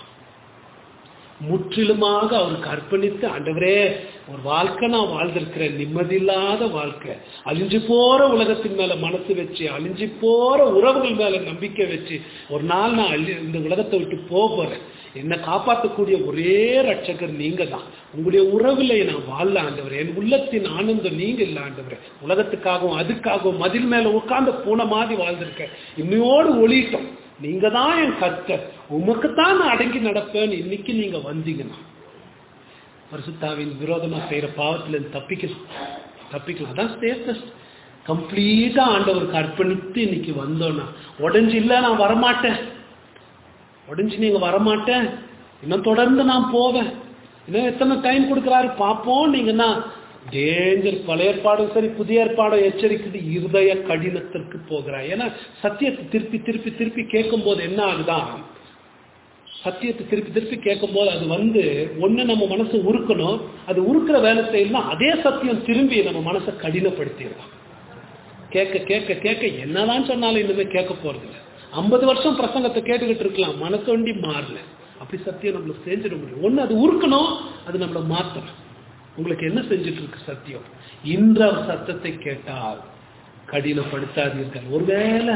முற்றிலுமாக அவருக்கு அர்ப்பணித்து ஆண்டவரே ஒரு வாழ்க்கை நான் வாழ்ந்திருக்கிறேன் நிம்மதி இல்லாத வாழ்க்கை அழிஞ்சு போற உலகத்தின் மேல மனசு வச்சு அழிஞ்சு போற உறவுகள் மேல நம்பிக்கை வச்சு ஒரு நாள் நான் அழி இந்த உலகத்தை விட்டு போக போறேன் என்னை காப்பாற்றக்கூடிய ஒரே ரட்சகர் நீங்க தான் உங்களுடைய உறவுல நான் வாழல ஆண்டவர் என் உள்ளத்தின் ஆனந்தம் நீங்க இல்ல ஆண்டவர் உலகத்துக்காகவும் அதுக்காகவும் மதில் மேல உட்கார்ந்து பூனை மாதிரி வாழ்ந்திருக்கேன் இன்னையோடு ஒளிட்டோம் நீங்க தான் என் கர்த்தர் உமக்குத்தான் நான் அடங்கி நடப்பேன்னு இன்னைக்கு நீங்க வந்தீங்கன்னா பரிசுத்தாவின் விரோதமா செய்யற பாவத்துல இருந்து தப்பிக்கலாம் தப்பிக்கலாம் அதான் சேஃபஸ்ட் கம்ப்ளீட்டா ஆண்டவருக்கு அர்ப்பணித்து இன்னைக்கு வந்தோம்னா உடஞ்சு இல்ல நான் வரமாட்டேன் உடஞ்சு நீங்க வரமாட்டேன் இன்னும் தொடர்ந்து நான் போவேன் இன்னும் எத்தனை டைம் கொடுக்குறாரு பார்ப்போம் நீங்கன்னா டேஞ்சர் பழைய ஏற்பாடும் சரி புதிய ஏற்பாடும் எச்சரிக்குது இருதய கடினத்திற்கு போகிறார் ஏன்னா சத்தியத்தை திருப்பி திருப்பி திருப்பி கேட்கும் போது என்ன ஆகுதான் சத்தியத்தை திருப்பி திருப்பி கேட்கும்போது அது வந்து ஒண்ணு நம்ம மனசை உருக்கணும் அது உருக்குற வேலை செய்யலாம் அதே சத்தியம் திரும்பி நம்ம மனசை கடினப்படுத்திடலாம் கேட்க கேட்க கேட்க என்னதான் சொன்னாலும் இனிமே கேட்க போறது இல்லை ஐம்பது வருஷம் பிரசங்கத்தை கேட்டுக்கிட்டு இருக்கலாம் மனசு வண்டி மாறல அப்படி சத்தியம் நம்மள செஞ்சிட முடியும் ஒண்ணு அது உருக்கணும் அது நம்மள மாத்தணும் உங்களுக்கு என்ன செஞ்சுட்டு இருக்கு சத்தியம் இன்ற சத்தத்தை கேட்டால் கடினப்படுத்தாதீர்கள் ஒருவேளை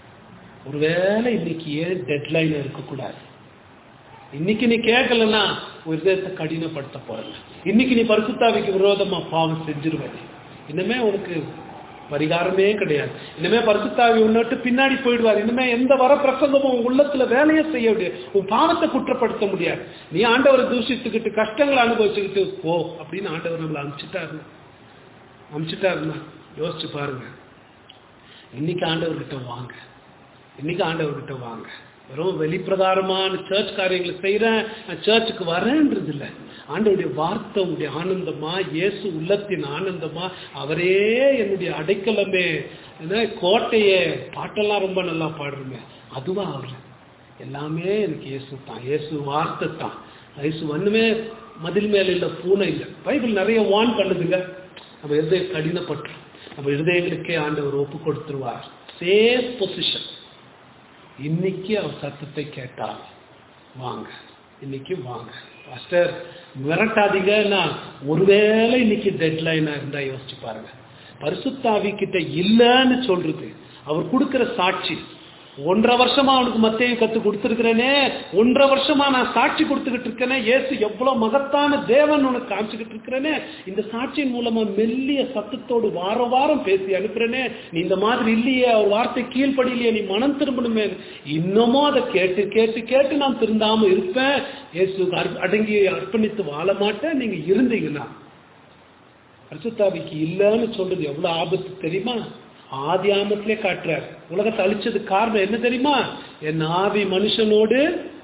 ஒருவேளை இன்னைக்கு ஏன் டெட்லைன் இருக்கக்கூடாது இன்னைக்கு நீ கேட்கலன்னா ஒரு இதயத்தை கடினப்படுத்த போறல இன்னைக்கு நீ பரிசுத்தாவிக்கு விரோதமா பாவம் செஞ்சிருவேன் இனிமே உனக்கு பரிகாரமே கிடையாது இனிமே பரிசுத்தாவி உன்னிட்டு பின்னாடி போயிடுவார் இனிமே எந்த வர பிரசங்கமும் உன் உள்ளத்துல வேலையை செய்ய முடியாது உன் பாவத்தை குற்றப்படுத்த முடியாது நீ ஆண்டவரை தூஷித்துக்கிட்டு கஷ்டங்களை அனுபவிச்சுக்கிட்டு போ அப்படின்னு ஆண்டவர் நம்மளை அனுப்பிச்சிட்டாரு அனுப்பிச்சிட்டாருன்னா யோசிச்சு பாருங்க இன்னைக்கு ஆண்டவர்கிட்ட வாங்க இன்னைக்கு ஆண்டவர்கிட்ட வாங்க வெறும் வெளிப்பிரகாரமான சர்ச் காரியங்களை செய்யறேன் நான் சர்ச்சுக்கு வரேன்றது இல்லை ஆண்டவருடைய வார்த்தை உங்களுடைய ஆனந்தமா இயேசு உள்ளத்தின் ஆனந்தமா அவரே என்னுடைய அடைக்கலமே என்ன கோட்டையே பாட்டெல்லாம் ரொம்ப நல்லா பாடுறோமே அதுவா அவரு எல்லாமே எனக்கு இயேசு தான் இயேசு வார்த்தை தான் இயேசு ஒண்ணுமே மதில் மேல இல்ல பூனை இல்லை பைபிள் நிறைய வான் பண்ணுதுங்க நம்ம இருதயம் கடினப்பட்டு நம்ம இருதயங்களுக்கே ஆண்டவர் ஒப்பு கொடுத்துருவார் சேஃப் பொசிஷன் இன்னைக்கு அவர் சத்தத்தை கேட்டால் வாங்க இன்னைக்கு வாங்க பாஸ்டர் மிரட்டாதீங்கன்னா ஒருவேளை இன்னைக்கு டெட்லைனா இருந்தா யோசிச்சு பாருங்க பரிசுத்தாவி கிட்ட இல்லைன்னு சொல்றது அவர் கொடுக்கிற சாட்சி ஒன்றரை வருஷமா அவனுக்கு மத்தையும் கத்து கொடுத்துருக்கிறேனே ஒன்றரை வருஷமா நான் சாட்சி கொடுத்துக்கிட்டு இருக்கேனே இயேசு எவ்வளவு மகத்தான தேவன் உனக்கு காமிச்சுக்கிட்டு இருக்கிறேனே இந்த சாட்சியின் மூலமா மெல்லிய சத்தத்தோடு வாரம் வாரம் பேசி அனுப்புறேனே நீ இந்த மாதிரி இல்லையே அவர் வார்த்தை கீழ்ப்படியிலையே நீ மனம் திரும்பணுமே இன்னமும் அதை கேட்டு கேட்டு கேட்டு நான் திருந்தாம இருப்பேன் இயேசு அடங்கி அர்ப்பணித்து வாழ மாட்டேன் நீங்க இருந்தீங்கன்னா பரிசுத்தாவிக்கு இல்லைன்னு சொல்றது எவ்வளவு ஆபத்து தெரியுமா ஆதி ஆமத்திலே காட்டுறார் உலகத்தை அழிச்சது காரணம் என்ன தெரியுமா என் ஆவி மனுஷனோடு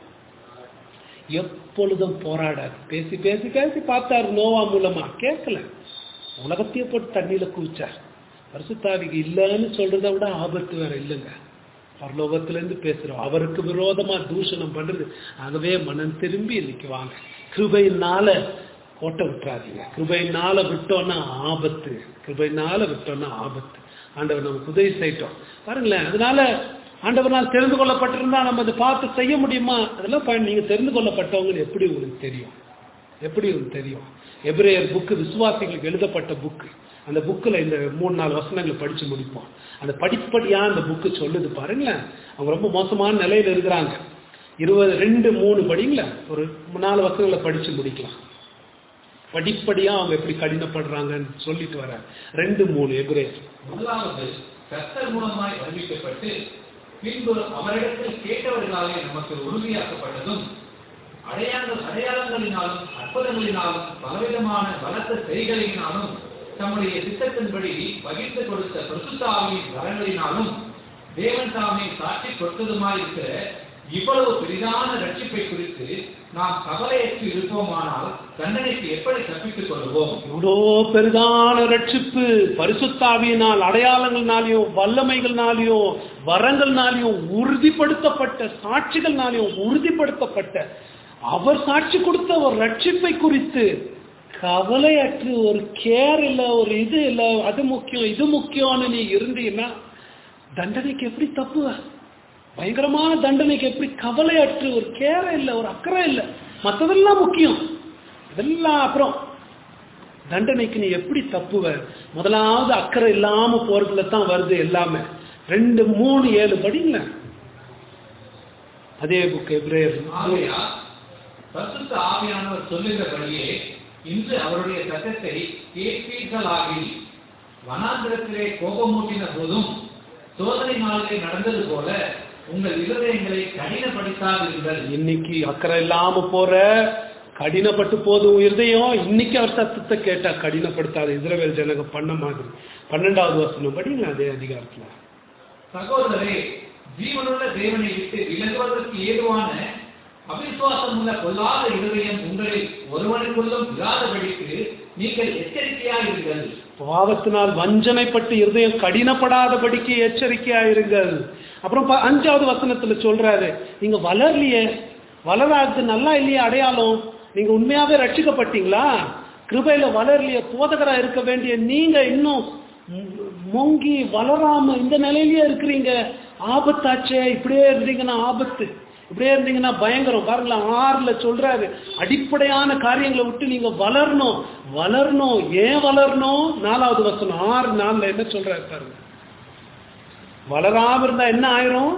எப்பொழுதும் போராடாது பேசி பேசி பேசி பார்த்தார் நோவா மூலமா கேட்கல உலகத்தையே போட்டு தண்ணியில குவிச்சார் பரிசுத்தாவிக்கு இல்லைன்னு சொல்றதை விட ஆபத்து வேற இல்லைங்க பரலோகத்துல இருந்து பேசுறோம் அவருக்கு விரோதமா தூஷணம் பண்றது ஆகவே மனம் திரும்பி இன்னைக்கு வாங்க கிருபையினால கோட்டை விட்டுறாதீங்க கிருபையினால விட்டோம்னா ஆபத்து கிருபையினால விட்டோம்னா ஆபத்து ஆண்டவர் நமக்கு உதவி செய்யட்டும் பாருங்களேன் அதனால ஆண்டவனால் தெரிந்து கொள்ளப்பட்டிருந்தா நம்ம அதை பார்த்து செய்ய முடியுமா அதெல்லாம் பயன் நீங்க தெரிந்து கொள்ளப்பட்டவங்க எப்படி உங்களுக்கு தெரியும் எப்படி உங்களுக்கு தெரியும் எபிரேயர் புக்கு விசுவாசிகளுக்கு எழுதப்பட்ட புக்கு அந்த புக்கில் இந்த மூணு நாலு வசனங்களை படிச்சு முடிப்போம் அந்த படிப்படியா அந்த புக்கு சொல்லுது பாருங்களேன் அவங்க ரொம்ப மோசமான நிலையில இருக்கிறாங்க இருபது ரெண்டு மூணு படிங்களா ஒரு நாலு வசனங்களை படிச்சு முடிக்கலாம் படிப்படியா அவங்க எப்படி கடினப்படுறாங்கன்னு சொல்லிட்டு வர ரெண்டு மூணு எபிரேயர் முதலாவது கர்த்தர் மூலமாய் அறிவிக்கப்பட்டு பின்பு அவரிடத்தில் கேட்டவர்களாலே நமக்கு உறுதியாக்கப்பட்டதும் அடையாள அடையாளங்களினாலும் அற்புதங்களினாலும் பலவிதமான பலத்த செய்களினாலும் தம்முடைய திட்டத்தின்படி பகிர்ந்து கொடுத்த பிரசுத்தாவின் வரங்களினாலும் தேவன் தாமே சாட்சி கொடுத்ததுமாய் இருக்கிற இவ்வளவு பெரிதான ரட்சிப்பை குறித்து நாம் கவலையற்று இருப்போமானால் தண்டனைக்கு எப்படி தப்பித்துக் கொள்வோம் இவ்வளோ பெரிதான ரட்சிப்பு பரிசுத்தாவியினால் அடையாளங்கள்னாலையும் வல்லமைகள்னாலையும் வரங்கள்னாலையும் உறுதிப்படுத்தப்பட்ட சாட்சிகள்னாலையும் உறுதிப்படுத்தப்பட்ட அவர் சாட்சி கொடுத்த ஒரு ரட்சிப்பை குறித்து கவலையற்று ஒரு கேர் இல்ல ஒரு இது இல்ல அது முக்கியம் இது முக்கியம்னு நீ இருந்தீங்கன்னா தண்டனைக்கு எப்படி தப்புவ பயங்கரமான தண்டனைக்கு எப்படி கவலையற்று ஒரு கேர இல்லை ஒரு அக்கறை இல்லை மற்றதெல்லாம் முக்கியம் இதெல்லாம் அப்புறம் தண்டனைக்கு நீ எப்படி தப்புவ முதலாவது அக்கறை இல்லாம போறதுல தான் வருது எல்லாமே ரெண்டு மூணு ஏழு படிங்கள அதே புக் எப்ரேயர் ஆகையால் பரிசுத்த ஆவியானவர் சொல்லுகிறபடியே இன்று அவருடைய சத்தத்தை கேட்பீர்களாகி வனாந்திரத்திலே கோபமூட்டின போதும் சோதனை நாளிலே நடந்தது போல உங்கள் இருதயங்களை கடினப்படுத்தாதீர்கள் இன்னைக்கு அக்கறை இல்லாம போற கடினப்பட்டு போதும் இருதயம் இன்னைக்கு அவர் சத்தத்தை கேட்டா கடினப்படுத்தாத இஸ்ரவேல் ஜனக பண்ண மாதிரி பன்னெண்டாவது வசனம் படிங்களா அதே அதிகாரத்துல சகோதரரே ஜீவனுள்ள தேவனை விட்டு விலகுவதற்கு ஏதுவான அவிசுவாசம் உள்ள பொல்லாத இருதயம் உங்களில் ஒரு ஒருவனுக்குள்ளும் இராதபடிக்கு நீங்கள் எச்சரிக்கையாயிருங்கள் பாவத்தினால் வஞ்சனைப்பட்டு இருதயம் கடினப்படாதபடிக்கு எச்சரிக்கையாயிருங்கள் அப்புறம் ப- அஞ்சாவது வசனத்துல சொல்றாரு நீங்க வளரலையே வளராது நல்லா இல்லையே அடையாளம் நீங்க உண்மையாவே ரட்சிக்கப்பட்டீங்களா கிருபையில வளரலையே போதகரா இருக்க வேண்டிய நீங்க இன்னும் மொ- மொங்கி வளராம இந்த நிலையிலேயே இருக்கிறீங்க ஆபத்தாச்சே இப்படியே இருந்தீங்கன்னா ஆபத்து இப்படியே இருந்தீங்கன்னா பயங்கரம் பாருங்களேன் ஆறுல சொல்றாரு அடிப்படையான காரியங்களை விட்டு நீங்க வளரணும் வளரணும் ஏன் வளரணும் நாலாவது வசனம் ஆறு நாள்ல என்ன சொல்றாரு பாருங்க வளராம இருந்தா என்ன ஆயிரும்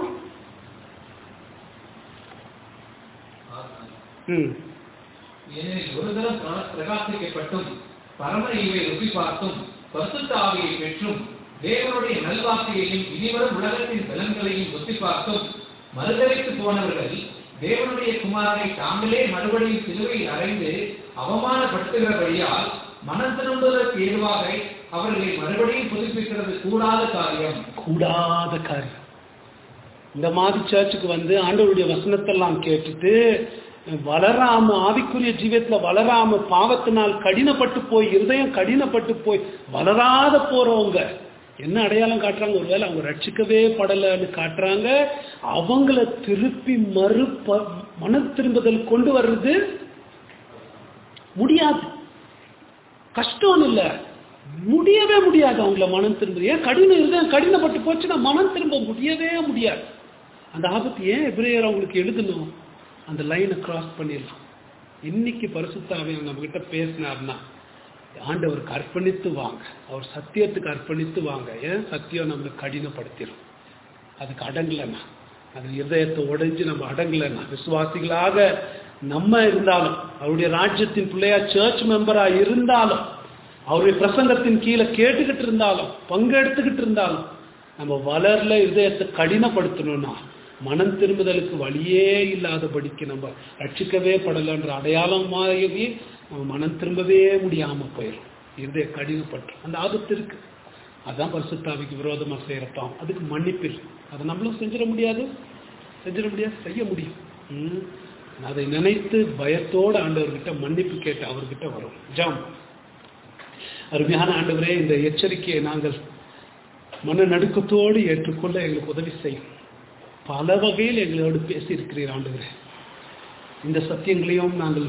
ம் ஏனெனில் ஒரு தரம் பிர- பிரகாசிக்கப்பட்டும் பரம ஈவை ருசி பார்த்தும் பரிசுத்த ஆவியை பெற்றும் தேவனுடைய நல்வார்த்தையையும் இனிவரும் உலகத்தின் பலன்களையும் ருசி பார்த்தும் மறுதலைத்து போனவர்கள் தேவனுடைய குமாரனை தாங்களே மறுபடியும் சிலுவையில் அறைந்து அவமானப்படுத்துகிறபடியால் மனம் திரும்புவதற்கு ஏதுவாக அவர்களை மறுபடியும் புதுப்பிக்கிறது கூடாத காரியம் கூடாத காரியம் இந்த மாதிரி சர்ச்சுக்கு வந்து ஆண்டவருடைய வசனத்தெல்லாம் கேட்டுட்டு வளராம ஆவிக்குரிய ஜீவியத்துல வளராம பாவத்தினால் கடினப்பட்டு போய் இருதயம் கடினப்பட்டு போய் வளராத போறவங்க என்ன அடையாளம் காட்டுறாங்க ஒருவேளை அவங்க ரட்சிக்கவே படலைன்னு காட்டுறாங்க அவங்கள திருப்பி மறு ப- மன திரும்புதல் கொண்டு வர்றது முடியாது கஷ்டம் இல்ல முடியவே முடியாது அவங்கள மனம் திரும்ப ஏன் கடினம் இருதயம் கடினப்பட்டு போச்சுன்னா மனம் திரும்ப முடியவே முடியாது அந்த ஆபத்து ஏன் எபிரேயர் அவங்களுக்கு எழுதணும் அந்த லைனை கிராஸ் பண்ணிடலாம் இன்னைக்கு பரிசுத்தாவே நம்ம கிட்ட பேசினார்னா ஆண்டவருக்கு அர்ப்பணித்து வாங்க அவர் சத்தியத்துக்கு அர்ப்பணித்து வாங்க ஏன் சத்தியம் நம்மளை கடினப்படுத்திடும் அதுக்கு அடங்கலைன்னா அது இருதயத்தை உடைஞ்சு நம்ம அடங்கலைன்னா விசுவாசிகளாக நம்ம இருந்தாலும் அவருடைய ராஜ்யத்தின் பிள்ளையா சர்ச் மெம்பரா இருந்தாலும் அவருடைய பிரசங்கத்தின் கீழே கேட்டுக்கிட்டு இருந்தாலும் பங்கெடுத்துக்கிட்டு இருந்தாலும் நம்ம வளரல இருதயத்தை கடினப்படுத்தணும்னா மனம் திரும்புதலுக்கு வழியே இல்லாதபடிக்கு நம்ம ரட்சிக்கவே படலைன்ற அடையாளமாகவே நம்ம மனம் திரும்பவே முடியாம போயிடும் இருதய கடினப்பட்டு அந்த ஆபத்து இருக்கு அதான் பரிசுத்தாவிக்கு விரோதமா செய்யறப்பாம் அதுக்கு மன்னிப்பு இல்லை அதை நம்மளும் செஞ்சிட முடியாது செஞ்சிட முடியாது செய்ய முடியும் ம். அதை நினைத்து பயத்தோடு ஆண்டவர்கிட்ட மன்னிப்பு கேட்டு அவர்கிட்ட வரும் ஜாம் அருமையான ஆண்டவரே இந்த எச்சரிக்கையை நாங்கள் மன நடுக்கத்தோடு ஏற்றுக்கொள்ள எங்களுக்கு உதவி செய்யும் பல வகையில் எங்களோடு பேசியிருக்கிறீர் ஆண்டவரே இந்த சத்தியங்களையும் நாங்கள்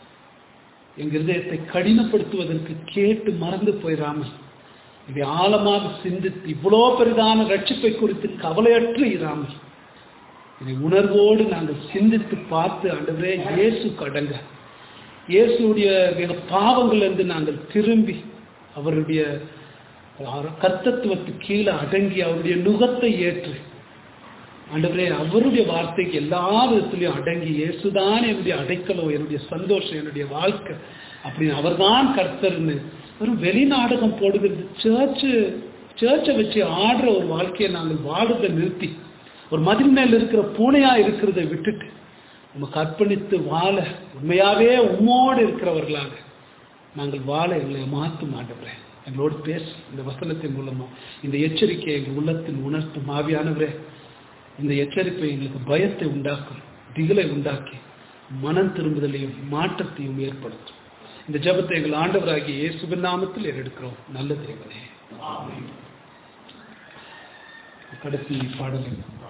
எங்கள் இருதயத்தை கடினப்படுத்துவதற்கு கேட்டு மறந்து போயிடாமல் இதை ஆழமாக சிந்தித்து இவ்வளோ பெரிதான ரட்சிப்பை குறித்து கவலையற்று இராமல் இதை உணர்வோடு நாங்கள் சிந்தித்து பார்த்து ஆண்டவரே இயேசு கடங்க இயேசுடைய பாவங்களிலிருந்து நாங்கள் திரும்பி அவருடைய கர்த்தத்துவத்து கீழே அடங்கி அவருடைய நுகத்தை ஏற்று ஆண்டவரே அவருடைய வார்த்தைக்கு எல்லா விதத்திலையும் அடங்கி இயேசுதான் என்னுடைய அடைக்கலம் என்னுடைய சந்தோஷம் என்னுடைய வாழ்க்கை அப்படின்னு அவர்தான் கர்த்தர்னு வெறும் வெளிநாடகம் போடுகிறது சர்ச்சு சர்ச்சை வச்சு ஆடுற ஒரு வாழ்க்கையை நாங்கள் வாடுறதை நிறுத்தி ஒரு மதில் மேல் இருக்கிற பூனையா இருக்கிறதை விட்டுட்டு நமக்கு அர்ப்பணித்து வாழ உண்மையாவே உம்மோடு இருக்கிறவர்களாக நாங்கள் வாழ எங்களை மாற்றும் ஆண்டவரே எங்களோடு பேச இந்த வசனத்தின் மூலமா இந்த எச்சரிக்கையை எங்கள் உள்ளத்தின் உணர்த்தும் ஆவியானவரே இந்த எச்சரிப்பை எங்களுக்கு பயத்தை உண்டாக்கும் திகிலை உண்டாக்கி மனம் திரும்புதலையும் மாற்றத்தையும் ஏற்படுத்தும் இந்த ஜபத்தை எங்கள் ஆண்டவராகிய இயேசுவின் நாமத்தில் ஏறெடுக்கிறோம் நல்ல தேவனே கடைசி பாடல்